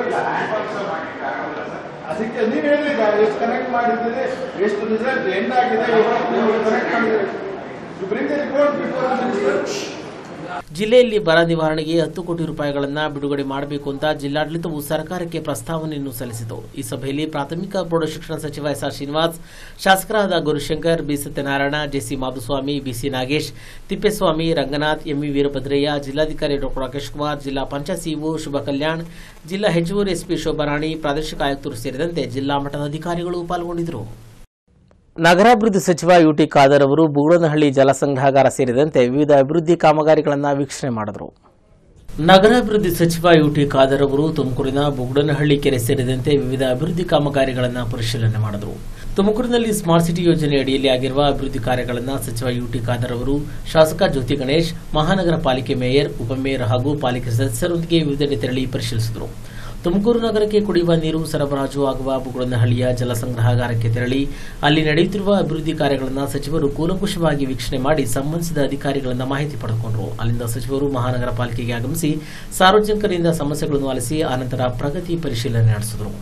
ಅದಕ್ಕೆ ನೀವು ಹೇಳಿದ ಎಷ್ಟು ಕನೆಕ್ಟ್ ಮಾಡಿದ್ದೀರಿ ಎಷ್ಟು ರಿಸಲ್ಟ್ ಎಂಡ್ ಆಗಿದೆ ಕನೆಕ್ಟ್ ಮಾಡಿದ್ರೆ ಬ್ರಿಂಗ್ ರಿಪೋರ್ಟ್ ಬಿಫೋರ್ ಜಿಲ್ಲೆಯಲ್ಲಿ ಬರ ನಿವಾರಣೆಗೆ ಹತ್ತು ಕೋಟಿ ರೂಪಾಯಿಗಳನ್ನು ಬಿಡುಗಡೆ ಮಾಡಬೇಕು ಅಂತ ಜಿಲ್ಲಾಡಳಿತವು ಸರ್ಕಾರಕ್ಕೆ ಪ್ರಸ್ತಾವನೆಯನ್ನು ಸಲ್ಲಿಸಿತು ಈ ಸಭೆಯಲ್ಲಿ ಪ್ರಾಥಮಿಕ ಪ್ರೌಢಶಿಕ್ಷಣ ಸಚಿವ ಎಸ್ಆರ್ ಶ್ರೀನಿವಾಸ್ ಶಾಸಕರಾದ Gurushankar B Satyanarayana JC Madhuswamy BC Nagesh Tippeswamy Ranganath MV Veerabhadraiah ಜಿಲ್ಲಾಧಿಕಾರಿ ಡಾಕ್ಟರ್ ರಾಕೇಶ್ ಕುಮಾರ್ ಜಿಲ್ಲಾ ಪಂಚಾಯತ್ ಸಿಇಒ ಶುಭ ಕಲ್ಯಾಣ್ ಜಿಲ್ಲಾ ಹೆಚ್ಚುವರಿ ಎಸ್ಪಿ ಶೋಭಾರಾಣಿ ಪ್ರಾದೇಶಿಕ ಆಯುಕ್ತರು ಸೇರಿದಂತೆ ಜಿಲ್ಲಾ ಮಟ್ಟದ ಅಧಿಕಾರಿಗಳು ಪಾಲ್ಗೊಂಡಿದ್ದರು ನಗರಾಭಿವೃದ್ಧಿ ಸಚಿವ ಯುಟಿ ಖಾದರ್ ಅವರು ಬೂಡನಹಳ್ಳಿ ಜಲಸಂಗ್ರಹಾಗಾರ ಸೇರಿದಂತೆ ವಿವಿಧ ಅಭಿವೃದ್ಧಿ ಕಾಮಗಾರಿಗಳನ್ನು ವೀಕ್ಷಣೆ ಮಾಡಿದರು ನಗರಾಭಿವೃದ್ಧಿ ಸಚಿವ ಯುಟಿ ಖಾದರ್ ಅವರು ತುಮಕೂರಿನ ಬುಗ್ಡನಹಳ್ಳಿ ಕೆರೆ ಸೇರಿದಂತೆ ವಿವಿಧ ಅಭಿವೃದ್ಧಿ ಕಾಮಗಾರಿಗಳನ್ನು ಪರಿಶೀಲನೆ ಮಾಡಿದರು ತುಮಕೂರಿನಲ್ಲಿ ಸ್ಮಾರ್ಟ್ ಸಿಟಿ ಯೋಜನೆ ಅಡಿಯಲ್ಲಿ ಆಗಿರುವ ಅಭಿವೃದ್ಧಿ ಕಾರ್ಯಗಳನ್ನು ಸಚಿವ ಯುಟಿ ಖಾದರ್ ಅವರು ಶಾಸಕ ಜ್ಯೋತಿ ಗಣೇಶ್ ಮಹಾನಗರ ಪಾಲಿಕೆ ಮೇಯರ್ ಉಪಮೇಯರ್ ಹಾಗೂ ಪಾಲಿಕೆ ಸದಸ್ಯರೊಂದಿಗೆ ವಿವಿಧೆಡೆ ತೆರಳಿ ಪರಿಶೀಲಿಸಿದರು ತುಮಕೂರು ನಗರಕ್ಕೆ ಕುಡಿಯುವ ನೀರು ಸರಬರಾಜು ಆಗುವ ಬುಗುಳನಹಳ್ಳಿಯ ಜಲಸಂಗ್ರಹಾಗಾರಕ್ಕೆ ತೆರಳಿ ಅಲ್ಲಿ ನಡೆಯುತ್ತಿರುವ ಅಭಿವೃದ್ಧಿ ಕಾರ್ಯಗಳನ್ನು ಸಚಿವರು ಕೂಲಂಕುಷವಾಗಿ ವೀಕ್ಷಣೆ ಮಾಡಿ ಸಂಬಂಧಿಸಿದ ಅಧಿಕಾರಿಗಳಿಂದ ಮಾಹಿತಿ ಪಡೆದುಕೊಂಡರು ಅಲ್ಲಿಂದ ಸಚಿವರು ಮಹಾನಗರ ಪಾಲಿಕೆಗೆ ಆಗಮಿಸಿ ಸಾರ್ವಜನಿಕರಿಂದ ಸಮಸ್ಯೆಗಳನ್ನು ಆಲಿಸಿ ಆನಂತರ ಪ್ರಗತಿ ಪರಿಶೀಲನೆ ನಡೆಸಿದರು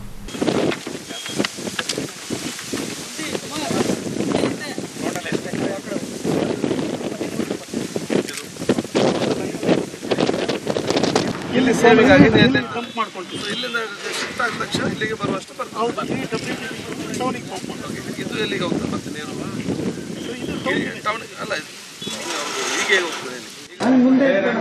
ಇಲ್ಲಿ ಸೇವಿಂಗ್ ಆಗಿದೆ ಇಲ್ಲಿ ಪಂಪ್ ಮಾಡ್ಕೊಂಡು ಇಲ್ಲಿಂದ ಶಿಫ್ಟ್ ಆದ ತಕ್ಷಣ ಇಲ್ಲಿಗೆ ಬರುವಷ್ಟು ಬರ್ತದೆ ಇದು ಎಲ್ಲಿಗೆ ಹೋಗ್ತದೆ ಮತ್ತೆ ನೀರು ಟೌನ್ ಅಲ್ಲ ಇದು ಹೌದು, ಹೀಗೆ ಹೋಗ್ತದೆ ಇಲ್ಲಿ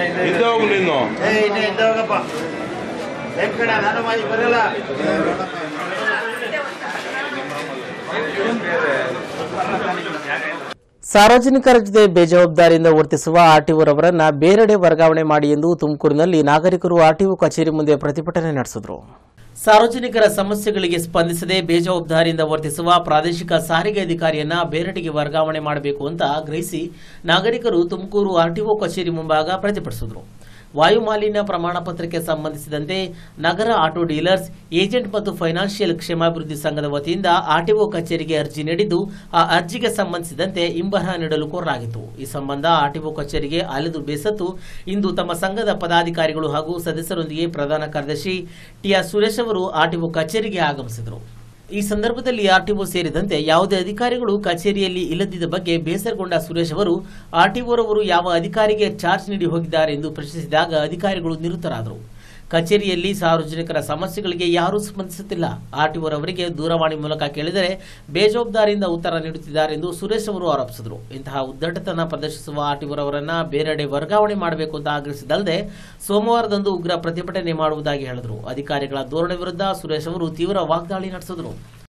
ಸಾರ್ವಜನಿಕರ ಜೊತೆ ಬೇಜವಾಬ್ದಾರಿಯಿಂದ ವರ್ತಿಸುವ ಆರ್ಟಿಒರವರನ್ನ ಬೇರೆಡೆ ವರ್ಗಾವಣೆ ಮಾಡಿ ಎಂದು ತುಮಕೂರಿನಲ್ಲಿ ನಾಗರಿಕರು ಆರ್ಟಿಒ ಕಚೇರಿ ಮುಂದೆ ಪ್ರತಿಭಟನೆ ನಡೆಸಿದರು ಸಾರ್ವಜನಿಕರ ಸಮಸ್ಯೆಗಳಿಗೆ ಸ್ಪಂದಿಸದೆ ಬೇಜವಾಬ್ದಾರಿಯಿಂದ ವರ್ತಿಸುವ ಪ್ರಾದೇಶಿಕ ಸಾರಿಗೆ ಅಧಿಕಾರಿಯನ್ನ ಬೇರೆಡೆಗೆ ವರ್ಗಾವಣೆ ಮಾಡಬೇಕು ಅಂತ ಆಗ್ರಹಿಸಿ ನಾಗರಿಕರು ತುಮಕೂರು ಆರ್ಟಿಒ ಕಚೇರಿ ಮುಂಭಾಗ ಪ್ರತಿಭಟಿಸಿದರು ವಾಯು ಮಾಲಿನ್ಯ ಪ್ರಮಾಣ ಪತ್ರಕ್ಕೆ ಸಂಬಂಧಿಸಿದಂತೆ ನಗರ ಆಟೋ ಡೀಲರ್ಸ್ ಏಜೆಂಟ್ ಮತ್ತು ಫೈನಾನ್ಷಿಯಲ್ ಕ್ಷೇಮಾಭಿವೃದ್ಧಿ ಸಂಘದ ವತಿಯಿಂದ ಆರ್ಟಿಒ ಕಚೇರಿಗೆ ಅರ್ಜಿ ನೀಡಿದ್ದು ಆ ಅರ್ಜಿಗೆ ಸಂಬಂಧಿಸಿದಂತೆ ಇಂಬರಹ ನೀಡಲು ಕೋರಲಾಗಿತ್ತು ಈ ಸಂಬಂಧ ಆರ್ಟಿಒ ಕಚೇರಿಗೆ ಅಲೆದು ಬೇಸತ್ತು ಇಂದು ತಮ್ಮ ಸಂಘದ ಪದಾಧಿಕಾರಿಗಳು ಹಾಗೂ ಸದಸ್ಯರೊಂದಿಗೆ ಪ್ರಧಾನ ಕಾರ್ಯದರ್ಶಿ ಟಿಆರ್ ಸುರೇಶ್ ಅವರು ಆರ್ಟಿಒ ಕಚೇರಿಗೆ ಆಗಮಿಸಿದರು ಈ ಸಂದರ್ಭದಲ್ಲಿ ಆರ್ಟಿಒ ಸೇರಿದಂತೆ ಯಾವುದೇ ಅಧಿಕಾರಿಗಳು ಕಚೇರಿಯಲ್ಲಿ ಇಲ್ಲದಿದ್ದ ಬಗ್ಗೆ ಬೇಸರಗೊಂಡ ಸುರೇಶ್ ಅವರು ಆರ್ಟಿಒರವರು ಯಾವ ಅಧಿಕಾರಿಗೆ ಚಾರ್ಜ್ ನೀಡಿ ಹೋಗಿದ್ದಾರೆ ಎಂದು ಪ್ರಶ್ನಿಸಿದಾಗ ಅಧಿಕಾರಿಗಳು ನಿರತರಾದರು ಕಚೇರಿಯಲ್ಲಿ ಸಾರ್ವಜನಿಕರ ಸಮಸ್ಯೆಗಳಿಗೆ ಯಾರೂ ಸ್ಪಂದಿಸುತ್ತಿಲ್ಲ ಆರ್ಟಿಒರವರಿಗೆ ದೂರವಾಣಿ ಮೂಲಕ ಕೇಳಿದರೆ ಬೇಜವಾಬ್ದಾರಿಯಿಂದ ಉತ್ತರ ನೀಡುತ್ತಿದ್ದಾರೆ ಎಂದು ಸುರೇಶ್ ಅವರು ಆರೋಪಿಸಿದರು ಇಂತಹ ಉದ್ದಟತನ ಪ್ರದರ್ಶಿಸುವ ಆರ್ಟಿಒರವರನ್ನ ಬೇರೆಡೆ ವರ್ಗಾವಣೆ ಮಾಡಬೇಕು ಅಂತ ಆಗ್ರಹಿಸಿದಲ್ಲದೆ ಸೋಮವಾರದಂದು ಉಗ್ರ ಪ್ರತಿಭಟನೆ ಮಾಡುವುದಾಗಿ ಹೇಳಿದರು ಅಧಿಕಾರಿಗಳ ಧೋರಣೆ ವಿರುದ್ಧ ಸುರೇಶ್ ಅವರು ತೀವ್ರ ವಾಗ್ದಾಳಿ ನಡೆಸಿದರು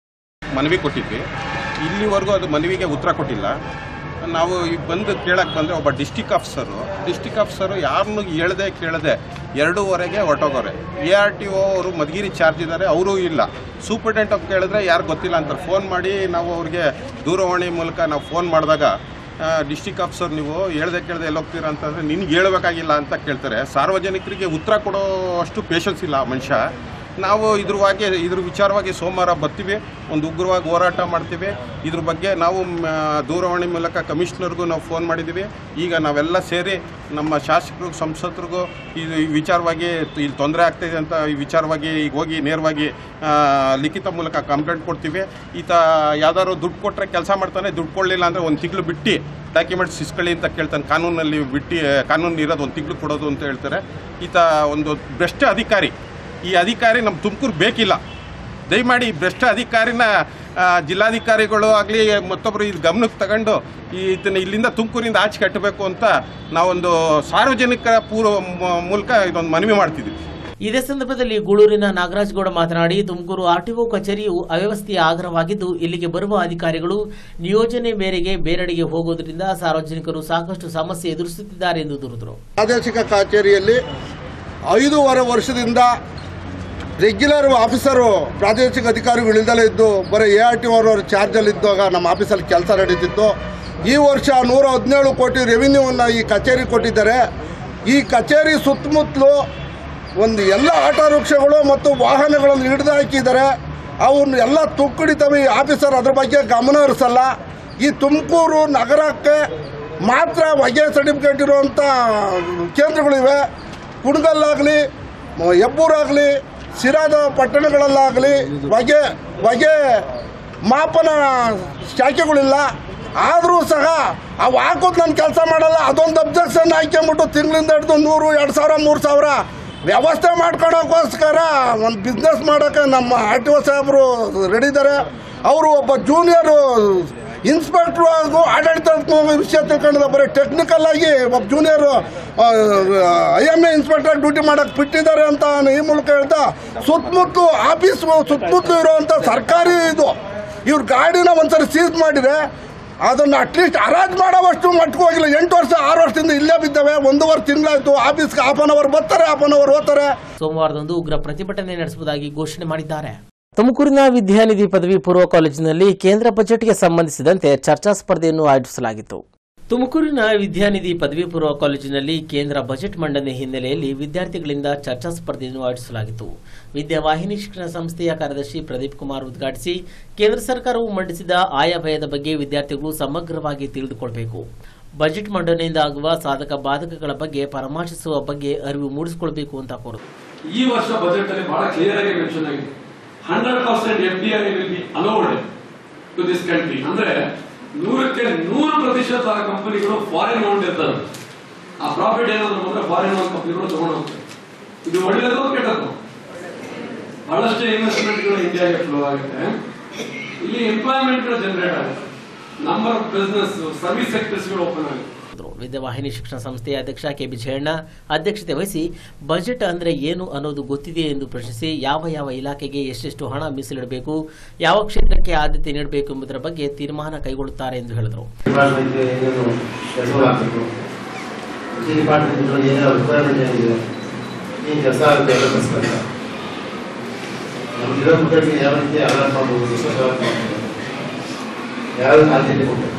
ಮನವಿ ಕೊಟ್ಟಿದ್ವಿ ಇಲ್ಲಿವರೆಗೂ ಅದು ಮನವಿಗೆ ಉತ್ತರ ಕೊಟ್ಟಿಲ್ಲ ನಾವು ಈಗ ಬಂದು ಕೇಳಕ್ಕೆ ಬಂದರೆ ಒಬ್ಬ ಡಿಸ್ಟಿಕ್ ಆಫೀಸರು ಡಿಸ್ಟಿಕ್ ಆಫೀಸರು ಯಾರನ್ನು ಹೇಳ್ದೆ ಕೇಳದೆ ಎರಡೂವರೆಗೆ ಹೊರಟೋಗೋರೆ ಎ ಆರ್ ಟಿ ಒ ಅವರು ಮಧುಗಿರಿ ಚಾರ್ಜ್ ಇದ್ದಾರೆ ಅವರೂ ಇಲ್ಲ ಸೂಪರ್ಟೆಂಟ್ ಆಫ್ ಕೇಳಿದ್ರೆ ಯಾರು ಗೊತ್ತಿಲ್ಲ ಅಂತಾರೆ ಫೋನ್ ಮಾಡಿ ನಾವು ಅವ್ರಿಗೆ ದೂರವಾಣಿ ಮೂಲಕ ನಾವು ಫೋನ್ ಮಾಡಿದಾಗ ಡಿಸ್ಟಿಕ್ ಆಫೀಸರ್ ನೀವು ಹೇಳ್ದೆ ಕೇಳ್ದೆ ಎಲ್ಲಿ ಹೋಗ್ತೀರಾ ಅಂತಂದರೆ ನಿನ್ಗೆ ಹೇಳ್ಬೇಕಾಗಿಲ್ಲ ಅಂತ ಕೇಳ್ತಾರೆ ಸಾರ್ವಜನಿಕರಿಗೆ ಉತ್ತರ ಕೊಡೋ ಅಷ್ಟು ಪೇಷನ್ಸ್ ಇಲ್ಲ ಆ ಮನುಷ್ಯ ನಾವು ಇದ್ರವಾಗಿ ಇದ್ರ ವಿಚಾರವಾಗಿ ಸೋಮವಾರ ಬರ್ತೀವಿ ಒಂದು ಉಗ್ರವಾಗಿ ಹೋರಾಟ ಮಾಡ್ತೀವಿ ಇದ್ರ ಬಗ್ಗೆ ನಾವು ಮ, ದೂರವಾಣಿ ಮೂಲಕ ಕಮಿಷನರ್ಗೂ ನಾವು ಫೋನ್ ಮಾಡಿದ್ದೀವಿ ಈಗ ನಾವೆಲ್ಲ ಸೇರಿ ನಮ್ಮ ಶಾಸಕರು ಸಂಸದರಿಗೂ ಇದು ಈ ವಿಚಾರವಾಗಿ ಇಲ್ಲಿ ತೊಂದರೆ ಆಗ್ತಾಯಿದೆ ಅಂತ ಈ ವಿಚಾರವಾಗಿ ಈಗ ಹೋಗಿ ನೇರವಾಗಿ ಆ, ಲಿಖಿತ ಮೂಲಕ ಕಂಪ್ಲೇಂಟ್ ಕೊಡ್ತೀವಿ ಈತ ಯಾವ್ದಾದ್ರು ದುಡ್ಡು ಕೊಟ್ಟರೆ ಕೆಲಸ ಮಾಡ್ತಾನೆ ದುಡ್ಡು ಕೊಡಲಿಲ್ಲ ಅಂದರೆ ಒಂದು ತಿಂಗಳು ಬಿಟ್ಟು ಡಾಕ್ಯುಮೆಂಟ್ಸ್ ಇಸ್ಕೊಳ್ಳಿ ಅಂತ ಕೇಳ್ತಾನೆ ಕಾನೂನಲ್ಲಿ ಬಿಟ್ಟು ಕಾನೂನು ಇರೋದು ಒಂದು ತಿಂಗಳು ಕೊಡೋದು ಅಂತ ಹೇಳ್ತಾರೆ ಈತ ಒಂದು ಭ್ರಷ್ಟ ಅಧಿಕಾರಿ ಈ ಅಧಿಕಾರಿ ನಮ್ಮ ತುಮಕೂರು ಬೇಕಿಲ್ಲ ದಯಮಾಡಿ ಈ ಭ್ರಷ್ಟ ಅಧಿಕಾರಿನ ಆ, ಜಿಲ್ಲಾಧಿಕಾರಿಗಳು ಆಗಲಿ ಮತ್ತೊಬ್ಬರು ಇದು ಗಮನಕ್ಕೆ ತಗೊಂಡು ಈ ಇದನ್ನ ಇಲ್ಲಿಂದ ತುಮಕೂರಿಂದ ಆಚೆ ಕಟ್ಟಬೇಕು ಅಂತ ನಾವೊಂದು ಸಾರ್ವಜನಿಕರ ಪೂರ್ವ ಮ- ಮೂಲಕ ಇದೊಂದು ಮನವಿ ಮಾಡ್ತಿದ್ವಿ ಇದೇ ಸಂದರ್ಭದಲ್ಲಿ ಗೂಳೂರಿನ ನಾಗರಾಜಗೌಡ ಮಾತನಾಡಿ ತುಮಕೂರು ಆರ್ಟಿಒ ಕಚೇರಿಯು ಅವ್ಯವಸ್ಥೆಯ ಆಗ್ರಹವಾಗಿದ್ದು ಇಲ್ಲಿಗೆ ಬರುವ ಅಧಿಕಾರಿಗಳು ನಿಯೋಜನೆ ಮೇರೆಗೆ ಬೇರೆಡೆಗೆ ಹೋಗುವುದರಿಂದ ಸಾರ್ವಜನಿಕರು ಸಾಕಷ್ಟು ಸಮಸ್ಯೆ ಎದುರಿಸುತ್ತಿದ್ದಾರೆ ಎಂದು ದೂರಿದರು ಪ್ರಾದೇಶಿಕ ಕಚೇರಿಯಲ್ಲಿ ಐದೂವರೆ ವರ್ಷದಿಂದ ರೆಗ್ಯುಲರ್ ಆಫೀಸರು ಪ್ರಾದೇಶಿಕ ಅಧಿಕಾರಿಗಳಿಂದಲೇ ಇದ್ದು ಬರೀ ಎ ಆರ್ ಟಿ ಅವರವ್ರ ಚಾರ್ಜಲ್ಲಿದ್ದಾಗ ನಮ್ಮ ಆಫೀಸಲ್ಲಿ ಕೆಲಸ ನಡೀತಿತ್ತು ಈ ವರ್ಷ ನೂರ ಹದಿನೇಳು ಕೋಟಿ ರೆವಿನ್ಯೂವನ್ನು ಈ ಕಚೇರಿ ಕೊಟ್ಟಿದ್ದಾರೆ ಈ ಕಚೇರಿ ಸುತ್ತಮುತ್ತಲು ಒಂದು ಎಲ್ಲ ಆಟೋ ರಿಕ್ಷಾಗಳು ಮತ್ತು ವಾಹನಗಳನ್ನು ಹಿಡಿದು ಹಾಕಿದ್ದಾರೆ ಅವನ್ನ ಎಲ್ಲ ತುಕ್ಕುಡಿತವೆ ಈ ಆಫೀಸರ್ ಅದ್ರ ಬಗ್ಗೆ ಗಮನ ಹರಿಸಲ್ಲ ಈ ತುಮಕೂರು ನಗರಕ್ಕೆ ಮಾತ್ರ ಹೊಗೆ ಸರ್ಟಿಫಿಕೇಟ್ ಇರುವಂಥ ಕೇಂದ್ರಗಳಿವೆ ಕುಣಗಲ್ಲಾಗಲಿ ಹೆಬ್ಬೂರಾಗಲಿ ಸಿರಾದ ಪಟ್ಟಣಗಳಲ್ಲಾಗಲಿ ಹೊಗೆ ಹೊಗೆ ಮಾಪನ ಶಾಖೆಗಳಿಲ್ಲ ಆದರೂ ಸಹ ಅವು ಹಾಕೋದು ನಾನು ಕೆಲಸ ಮಾಡಲ್ಲ ಅದೊಂದು ಅಬ್ಜೆಕ್ಷನ್ ಹಾಕ್ಕೊಂಬಿಟ್ಟು ತಿಂಗಳಿಂದ ಹಿಡಿದು ನೂರು ಎರಡು ಸಾವಿರ ಮೂರು ಸಾವಿರ ವ್ಯವಸ್ಥೆ ಮಾಡ್ಕೊಳಕ್ಕೋಸ್ಕರ ಒಂದು ಬಿಸ್ನೆಸ್ ಮಾಡೋಕ್ಕೆ ನಮ್ಮ ಆರ್ ಟಿ ಒ ಸಾಹೇಬರು ರೆಡಿ ಇದ್ದಾರೆ ಅವರು ಒಬ್ಬ ಜೂನಿಯರು ಇನ್ಸ್ಪೆಕ್ಟ್ರು ಹಾಗೂ ಆಡಳಿತಾತ್ಮಕ ವಿಷಯ ತಿಳ್ಕೊಂಡಿದ್ದ ಬರೀ ಟೆಕ್ನಿಕಲ್ ಆಗಿ ಒಬ್ಬ junior I M A inspector duty ಮಾಡಕ್ಕೆ ಬಿಟ್ಟಿದ್ದಾರೆ ಅಂತ ನಾನು ಈ ಮೂಲಕ ಹೇಳ್ತಾ ಸುತ್ತಮುತ್ತಲು ಆಫೀಸ್ ಸುತ್ತಮುತ್ತಲು ಇರುವಂಥ ಸರ್ಕಾರಿ ಇದು ಇವ್ರ ಗಾಡಿನ ಒಂದ್ಸರಿ ಸೀಸ್ ಮಾಡಿದ್ರೆ ಅದನ್ನು ಅಟ್ಲೀಸ್ಟ್ ಹರಾಜ್ ಮಾಡೋವಷ್ಟು ಮಟ್ಟಿಗೆ ಹೋಗಿಲ್ಲ ಎಂಟು ವರ್ಷ ಆರು ವರ್ಷದಿಂದ ಇಲ್ಲೇ ಬಿದ್ದಾವೆ ಒಂದೂವರೆ ತಿಂಗಳಾಯ್ತು ಆಫೀಸ್ಗೆ ಹಾಫ್ ಅನ್ ಅವರ್ ಬರ್ತಾರೆ ಹಾಫ್ ಅನ್ ಅವರ್ ಹೋಗ್ತಾರೆ ಸೋಮವಾರದಂದು ಉಗ್ರ ಪ್ರತಿಭಟನೆ ನಡೆಸುವುದಾಗಿ ಘೋಷಣೆ ಮಾಡಿದ್ದಾರೆ ತುಮಕೂರಿನ ವಿದ್ಯಾನಿಧಿ ಪದವಿ ಪೂರ್ವ ಕಾಲೇಜಿನಲ್ಲಿ ಕೇಂದ್ರ ಬಜೆಟ್ಗೆ ಸಂಬಂಧಿಸಿದಂತೆ ಚರ್ಚಾ ಸ್ಪರ್ಧೆಯನ್ನು ಆಯೋಜಿಸಲಾಗಿತ್ತು ತುಮಕೂರಿನ ವಿದ್ಯಾನಿಧಿ ಪದವಿ ಪೂರ್ವ ಕಾಲೇಜಿನಲ್ಲಿ ಕೇಂದ್ರ ಬಜೆಟ್ ಮಂಡನೆ ಹಿನ್ನೆಲೆಯಲ್ಲಿ ವಿದ್ಯಾರ್ಥಿಗಳಿಂದ ಚರ್ಚಾ ಸ್ಪರ್ಧೆಯನ್ನು ಆಯೋಜಿಸಲಾಗಿತ್ತು ವಿದ್ಯಾವಾಹಿನಿ ಶಿಕ್ಷಣ ಸಂಸ್ಥೆಯ ಕಾರ್ಯದರ್ಶಿ ಪ್ರದೀಪ್ ಕುಮಾರ್ ಉದ್ಘಾಟಿಸಿ ಕೇಂದ್ರ ಸರ್ಕಾರವು ಮಂಡಿಸಿದ ಆಯವ್ಯಯದ ಬಗ್ಗೆ ವಿದ್ಯಾರ್ಥಿಗಳು ಸಮಗ್ರವಾಗಿ ತಿಳಿದುಕೊಳ್ಳಬೇಕು ಬಜೆಟ್ ಮಂಡನೆಯಿಂದ ಆಗುವ ಸಾಧಕ ಬಾಧಕಗಳ ಬಗ್ಗೆ ಪರಾಮರ್ಶಿಸುವ ಬಗ್ಗೆ ಅರಿವು ಮೂಡಿಸಿಕೊಳ್ಳಬೇಕು ಅಂತ ಕೋರಿದರು ಈ ವರ್ಷ ಬಜೆಟ್ ಅಲ್ಲಿ ಬಹಳ ಕ್ಲಿಯರ್ ಆಗಿ ಮೆನ್ಷನ್ ಆಗಿದೆ hundred percent F D I will be allowed to this country ಅಂದ್ರೆ ನೂರಕ್ಕೆ ನೂರು ಪ್ರತಿಶತ ಕಂಪನಿಗಳು ಫಾರಿನ್ ಓನ್ ಇರ್ತವೆ ಆ ಪ್ರಾಫಿಟ್ ಏನಾದ್ರು ಬಂದ್ರೆ ಫಾರಿನ್ ಓನ್ ಕಂಪನಿಗಳು ತಗೊಂಡು ಹೋಗ್ತವೆ ಇದು ಒಳ್ಳೆಯದು ಕೆಟ್ಟದ್ದು ಬಹಳಷ್ಟು ಇನ್ವೆಸ್ಟ್ಮೆಂಟ್ಗಳು ಇಂಡಿಯಾಗೆ ಫ್ಲೋ ಆಗುತ್ತೆ ಇಲ್ಲಿ ಎಂಪ್ಲಾಯ್ಮೆಂಟ್ಗಳು ಜನರೇಟ್ ಆಗುತ್ತೆ ನಂಬರ್ ಆಫ್ ಬಿಸ್ನೆಸ್ ಸರ್ವಿಸ್ ಸೆಕ್ಟರ್ಸ್ಗಳು ಓಪನ್ ಆಗುತ್ತೆ ವಿದ್ಯಾವಾಹಿನಿ ಶಿಕ್ಷಣ ಸಂಸ್ಥೆಯ ಅಧ್ಯಕ್ಷ ಕೆ ಬಿ ಜಯಣ್ಣ ಅಧ್ಯಕ್ಷತೆ ವಹಿಸಿ ಬಜೆಟ್ ಅಂದ್ರೆ ಏನು ಅನ್ನೋದು ಗೊತ್ತಿದೆ ಎಂದು ಪ್ರಶ್ನಿಸಿ ಯಾವ ಯಾವ ಇಲಾಖೆಗೆ ಎಷ್ಟೆಷ್ಟು ಹಣ ಮೀಸಲಿಡಬೇಕು ಯಾವ ಕ್ಷೇತ್ರಕ್ಕೆ ಆದ್ಯತೆ ನೀಡಬೇಕು ಎಂಬುದರ ಬಗ್ಗೆ ತೀರ್ಮಾನ ಕೈಗೊಳ್ಳುತ್ತಾರೆ ಎಂದು ಹೇಳಿದರು ಡಿಪಾರ್ಟ್ಮೆಂಟ್ ಏನೇನು ಕೆಲಸಗಳು ಆಗಬೇಕು ಪ್ರತಿ ಡಿಪಾರ್ಟ್ಮೆಂಟ್ ಏನೇನು ರಿಕ್ವೈರ್ಮೆಂಟ್ ಏನಿದೆ ಏನು ಕೆಲಸ ಆಗುತ್ತೆ ಅದಕ್ಕೋಸ್ಕರ ನಮಗಿರೋ ಮಕ್ಕಳಿಗೆ ಯಾವ ರೀತಿ ಅಲರ್ಟ್ ಮಾಡ್ಬೋದು ವಿಶ್ವಾಸ ಮಾಡ್ಬೋದು ಯಾವ್ದು ಆದ್ಯತೆ ಕೊಡಬೇಕು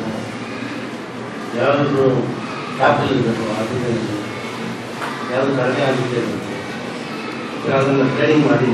ಯಾವುದು ಕ್ಯಾಪಿಟಲ್ ಇರಬೇಕು ಆದ್ಯತೆ ಇರಬೇಕು ಯಾವುದು ಕಡಿಮೆ ಆದ್ಯತೆ ಇರಬೇಕು ಯಾವುದನ್ನ ಟ್ರೈನಿಂಗ್ ಮಾಡಿ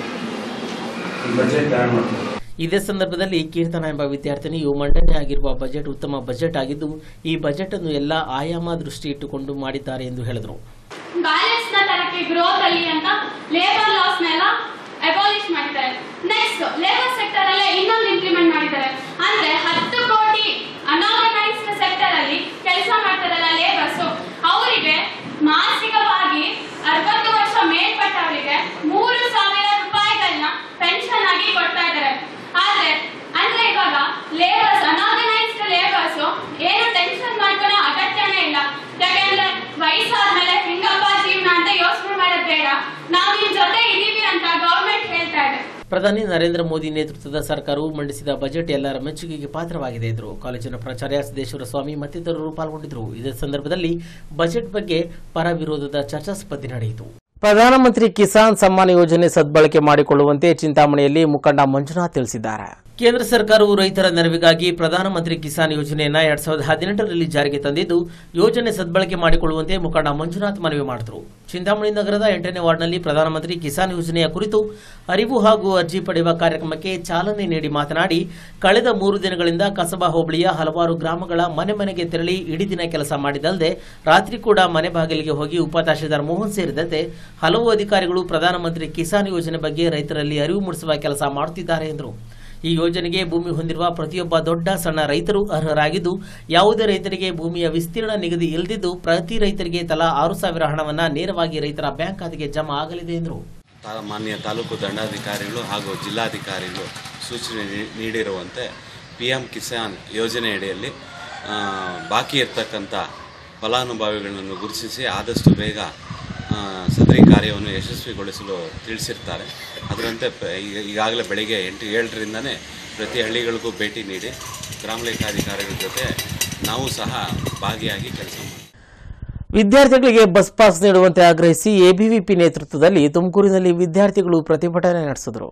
ಈ ಬಜೆಟ್ ತಯಾರು ಮಾಡ್ತಾರೆ ಇದೇ ಸಂದರ್ಭದಲ್ಲಿ ಕೀರ್ತನ ಎಂಬ ವಿದ್ಯಾರ್ಥಿನಿಯು ಮಂಡನೆ ಆಗಿರುವ ಬಜೆಟ್ ಉತ್ತಮ ಬಜೆಟ್ ಆಗಿದ್ದು ಈ ಬಜೆಟ್ ಅನ್ನು ಎಲ್ಲ ಆಯಾಮ ದೃಷ್ಟಿ ಇಟ್ಟುಕೊಂಡು ಮಾಡಿದ್ದಾರೆ ಎಂದು ಹೇಳಿದರು ಬ್ಯಾಲೆನ್ಸ್ ನ ತರಕ್ಕೆ ಗ್ರೋತ್ ಅಲ್ಲಿ ಅಂತ ಲೇಬರ್ ಲಾಸ್ ನೆಲ್ಲ ಅಬಾಲಿಷ್ ಮಾಡಿದ್ದಾರೆ ನೆಕ್ಸ್ಟ್ ಲೇಬರ್ ಸೆಕ್ಟರ್ ಅಲ್ಲೇ ಇನ್ನೊಂದು ಇಂಪ್ಲಿಮೆಂಟ್ ಮಾಡಿದ್ದಾರೆ ಅಂದ್ರೆ ಹತ್ತು ಕೋಟಿ ಅನಾರ್ಗನೈಸ್ಡ್ ಸೆಕ್ಟರ್ ಅಲ್ಲಿ ಕೆಲಸ ಮಾಡ್ತಾರಲ್ಲ ಲೇಬರ್ಸ್ ಅವರಿಗೆ ಮಾನಸಿಕವಾಗಿ ಅರವತ್ತು ವರ್ಷ ಮೇಲ್ಪಟ್ಟವರಿಗೆ ಮೂರು ಸಾವಿರ ರೂಪಾಯಿಗಳನ್ನ ಪೆನ್ಷನ್ ಆಗಿ ಕೊಡ್ತಾ ಇದ್ದಾರೆ ಆದ್ರೆ ಅಂದ್ರೆ ಇವಾಗ ಲೇಬರ್ಸ್ ಅನಾರ್ಗನೈಸ್ಡ್ ಲೇಬರ್ಸ್ ಏನು ಟೆನ್ಷನ್ ಮಾಡ್ಕೊಳ್ಳೋ ಅಗತ್ಯನೇ ಇಲ್ಲ ಯಾಕಂದ್ರೆ ವಯಸ್ಸಾದ್ಮೇಲೆ ಹಿಂಗಪ್ಪ ಜೀವನ ಅಂತ ಯೋಚನೆ ಮಾಡೋದ್ ಬೇಡ ನಾವ್ ನಿಮ್ ಜೊತೆ ಇದೀವಿ ಅಂತ ಗೌರ್ಮೆಂಟ್ ಹೇಳ್ತಾ ಇದೆ ಪ್ರಧಾನಿ ನರೇಂದ್ರ ಮೋದಿ ನೇತೃತ್ವದ ಸರ್ಕಾರವು ಮಂಡಿಸಿದ ಬಜೆಟ್ ಎಲ್ಲರ ಮೆಚ್ಚುಗೆಗೆ ಪಾತ್ರವಾಗಿದೆ ಎಂದರು ಕಾಲೇಜಿನ ಪ್ರಾಚಾರ್ಯ ಸಿದ್ದೇಶ್ವರ ಸ್ವಾಮಿ ಮತ್ತಿತರರು ಪಾಲ್ಗೊಂಡಿದ್ದರು ಇದೇ ಸಂದರ್ಭದಲ್ಲಿ ಬಜೆಟ್ ಬಗ್ಗೆ ಪರ ವಿರೋಧದ ಚರ್ಚಾ ಸ್ಪರ್ಧೆ ನಡೆಯಿತು ಪ್ರಧಾನಮಂತ್ರಿ ಕಿಸಾನ್ ಸಮ್ಮಾನ್ ಯೋಜನೆ ಸದ್ಬಳಕೆ ಮಾಡಿಕೊಳ್ಳುವಂತೆ ಚಿಂತಾಮಣಿಯಲ್ಲಿ ಮುಖಂಡ ಮಂಜುನಾಥ್ ತಿಳಿಸಿದ್ದಾರೆ ಕೇಂದ್ರ ಸರ್ಕಾರವು ರೈತರ ನೆರವಿಗಾಗಿ ಪ್ರಧಾನಮಂತ್ರಿ ಕಿಸಾನ್ ಯೋಜನೆಯನ್ನ ಎರಡ್ ಸಾವಿರದ ಹದಿನೆಂಟರಲ್ಲಿ ಜಾರಿಗೆ ತಂದಿದ್ದು ಯೋಜನೆ ಸದ್ಬಳಕೆ ಮಾಡಿಕೊಳ್ಳುವಂತೆ ಮುಖಂಡ ಮಂಜುನಾಥ್ ಮನವಿ ಮಾಡಿದರು ಚಿಂತಾಮಣಿ ನಗರದ ಎಂಟನೇ ವಾರ್ಡ್ನಲ್ಲಿ ಪ್ರಧಾನಮಂತ್ರಿ ಕಿಸಾನ್ ಯೋಜನೆಯ ಕುರಿತು ಅರಿವು ಹಾಗೂ ಅರ್ಜಿ ಪಡೆಯುವ ಕಾರ್ಯಕ್ರಮಕ್ಕೆ ಚಾಲನೆ ನೀಡಿ ಮಾತನಾಡಿ ಕಳೆದ ಮೂರು ದಿನಗಳಿಂದ ಕಸಬಾ ಹೋಬಳಿಯ ಹಲವಾರು ಗ್ರಾಮಗಳ ಮನೆ ಮನೆಗೆ ತೆರಳಿ ಇಡೀ ದಿನ ಕೆಲಸ ಮಾಡಿದಲ್ಲದೆ ರಾತ್ರಿ ಕೂಡ ಮನೆ ಬಾಗಿಲಿಗೆ ಹೋಗಿ ಉಪ ತಹಶೀಲ್ದಾರ್ ಮೋಹನ್ ಸೇರಿದಂತೆ ಹಲವು ಅಧಿಕಾರಿಗಳು ಪ್ರಧಾನಮಂತ್ರಿ ಕಿಸಾನ್ ಯೋಜನೆ ಬಗ್ಗೆ ರೈತರಲ್ಲಿ ಅರಿವು ಮೂಡಿಸುವ ಕೆಲಸ ಮಾಡುತ್ತಿದ್ದಾರೆ ಎಂದರು ಈ ಯೋಜನೆಗೆ ಭೂಮಿ ಹೊಂದಿರುವ ಪ್ರತಿಯೊಬ್ಬ ದೊಡ್ಡ ಸಣ್ಣ ರೈತರು ಅರ್ಹರಾಗಿದ್ದು ಯಾವುದೇ ರೈತರಿಗೆ ಭೂಮಿಯ ವಿಸ್ತೀರ್ಣ ನಿಗದಿ ಇಲ್ಲದಿದ್ದು ಪ್ರತಿ ರೈತರಿಗೆ ತಲಾ ಆರು ಸಾವಿರ ಹಣವನ್ನ ನೇರವಾಗಿ ರೈತರ ಬ್ಯಾಂಕ್ ಖಾತೆಗೆ ಜಮಾ ಆಗಲಿದೆ ಎಂದರು ತಾ- ಮಾನ್ಯ ತಾಲೂಕು ದಂಡಾಧಿಕಾರಿಗಳು ಹಾಗೂ ಜಿಲ್ಲಾಧಿಕಾರಿಗಳು ಸೂಚನೆ ನೀ- ನೀಡಿರುವಂತೆ ಪಿ ಎಂ ಕಿಸಾನ್ ಯೋಜನೆ ಅಡಿಯಲ್ಲಿ ಆ, ಬಾಕಿ ಇರ್ತಕ್ಕಂಥ ಫಲಾನುಭವಿಗಳನ್ನು ಗುರುತಿಸಿ ಆದಷ್ಟು ಬೇಗ ಆ, ಸದರಿ ಕಾರ್ಯವನ್ನು ಯಶಸ್ವಿಗೊಳಿಸಲು ತಿಳಿಸಿರ್ತಾರೆ ಅದರಂತೆ ಪ- ಈಗ- ಈಗಾಗಲೇ ಬೆಳಗ್ಗೆ ಎಂಟು ಏಳರಿಂದನೇ ಪ್ರತಿ ಹಳ್ಳಿಗಳಿಗೂ ಭೇಟಿ ನೀಡಿ ಗ್ರಾಮ ಲೆಕ್ಕಾಧಿಕಾರಿಗಳ ಜೊತೆ ನಾವು ಸಹ ಭಾಗಿಯಾಗಿ ಕೆಲಸ ಮಾಡ್ತೀವಿ ವಿದ್ಯಾರ್ಥಿಗಳಿಗೆ ಬಸ್ ಪಾಸ್ ನೀಡುವಂತೆ ಆಗ್ರಹಿಸಿ ಎಬಿವಿಪಿ ನೇತೃತ್ವದಲ್ಲಿ ತುಮಕೂರಿನಲ್ಲಿ ವಿದ್ಯಾರ್ಥಿಗಳು ಪ್ರತಿಭಟನೆ ನಡೆಸಿದರು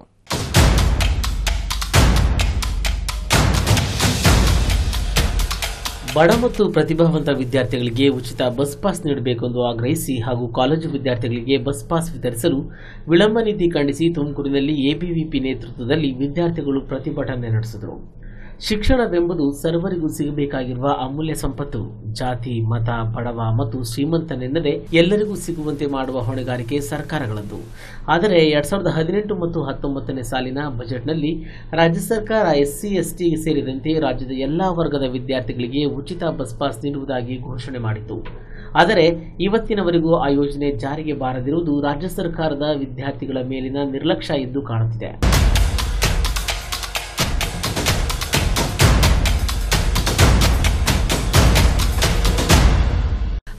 ಬಡ ಮತ್ತು ಪ್ರತಿಭಾವಂತ ವಿದ್ಯಾರ್ಥಿಗಳಿಗೆ ಉಚಿತ ಬಸ್ ಪಾಸ್ ನೀಡಬೇಕೆಂದು ಆಗ್ರಹಿಸಿ ಹಾಗೂ ಕಾಲೇಜು ವಿದ್ಯಾರ್ಥಿಗಳಿಗೆ ಬಸ್ ಪಾಸ್ ವಿತರಿಸಲು ವಿಳಂಬ ನೀತಿ ಖಂಡಿಸಿ ತುಮಕೂರಿನಲ್ಲಿ ಎಬಿವಿಪಿ ನೇತೃತ್ವದಲ್ಲಿ ವಿದ್ಯಾರ್ಥಿಗಳು ಪ್ರತಿಭಟನೆ ನಡೆಸಿದರು ಶಿಕ್ಷಣವೆಂಬುದು ಸರ್ವರಿಗೂ ಸಿಗಬೇಕಾಗಿರುವ ಅಮೂಲ್ಯ ಸಂಪತ್ತು ಜಾತಿ ಮತ ಬಡವ ಮತ್ತು ಶ್ರೀಮಂತನೆನ್ನದೆ ಎಲ್ಲರಿಗೂ ಸಿಗುವಂತೆ ಮಾಡುವ ಹೊಣೆಗಾರಿಕೆ ಸರ್ಕಾರಗಳದ್ದು ಆದರೆ ಎರಡ್ ಸಾವಿರದ ಹದಿನೆಂಟು ಮತ್ತು ಹತ್ತೊಂಬತ್ತನೇ ಸಾಲಿನ ಬಜೆಟ್ನಲ್ಲಿ ರಾಜ್ಯ ಸರ್ಕಾರ ಎಸ್ಸಿ ಎಸ್ಟಿ ಸೇರಿದಂತೆ ರಾಜ್ಯದ ಎಲ್ಲಾ ವರ್ಗದ ವಿದ್ಯಾರ್ಥಿಗಳಿಗೆ ಉಚಿತ ಬಸ್ ಪಾಸ್ ನೀಡುವುದಾಗಿ ಘೋಷಣೆ ಮಾಡಿತು ಆದರೆ ಇವತ್ತಿನವರೆಗೂ ಆ ಯೋಜನೆ ಜಾರಿಗೆ ಬಾರದಿರುವುದು ರಾಜ್ಯ ಸರ್ಕಾರದ ವಿದ್ಯಾರ್ಥಿಗಳ ಮೇಲಿನ ನಿರ್ಲಕ್ಷ್ಯ ಎದ್ದು ಕಾಣುತ್ತಿದೆ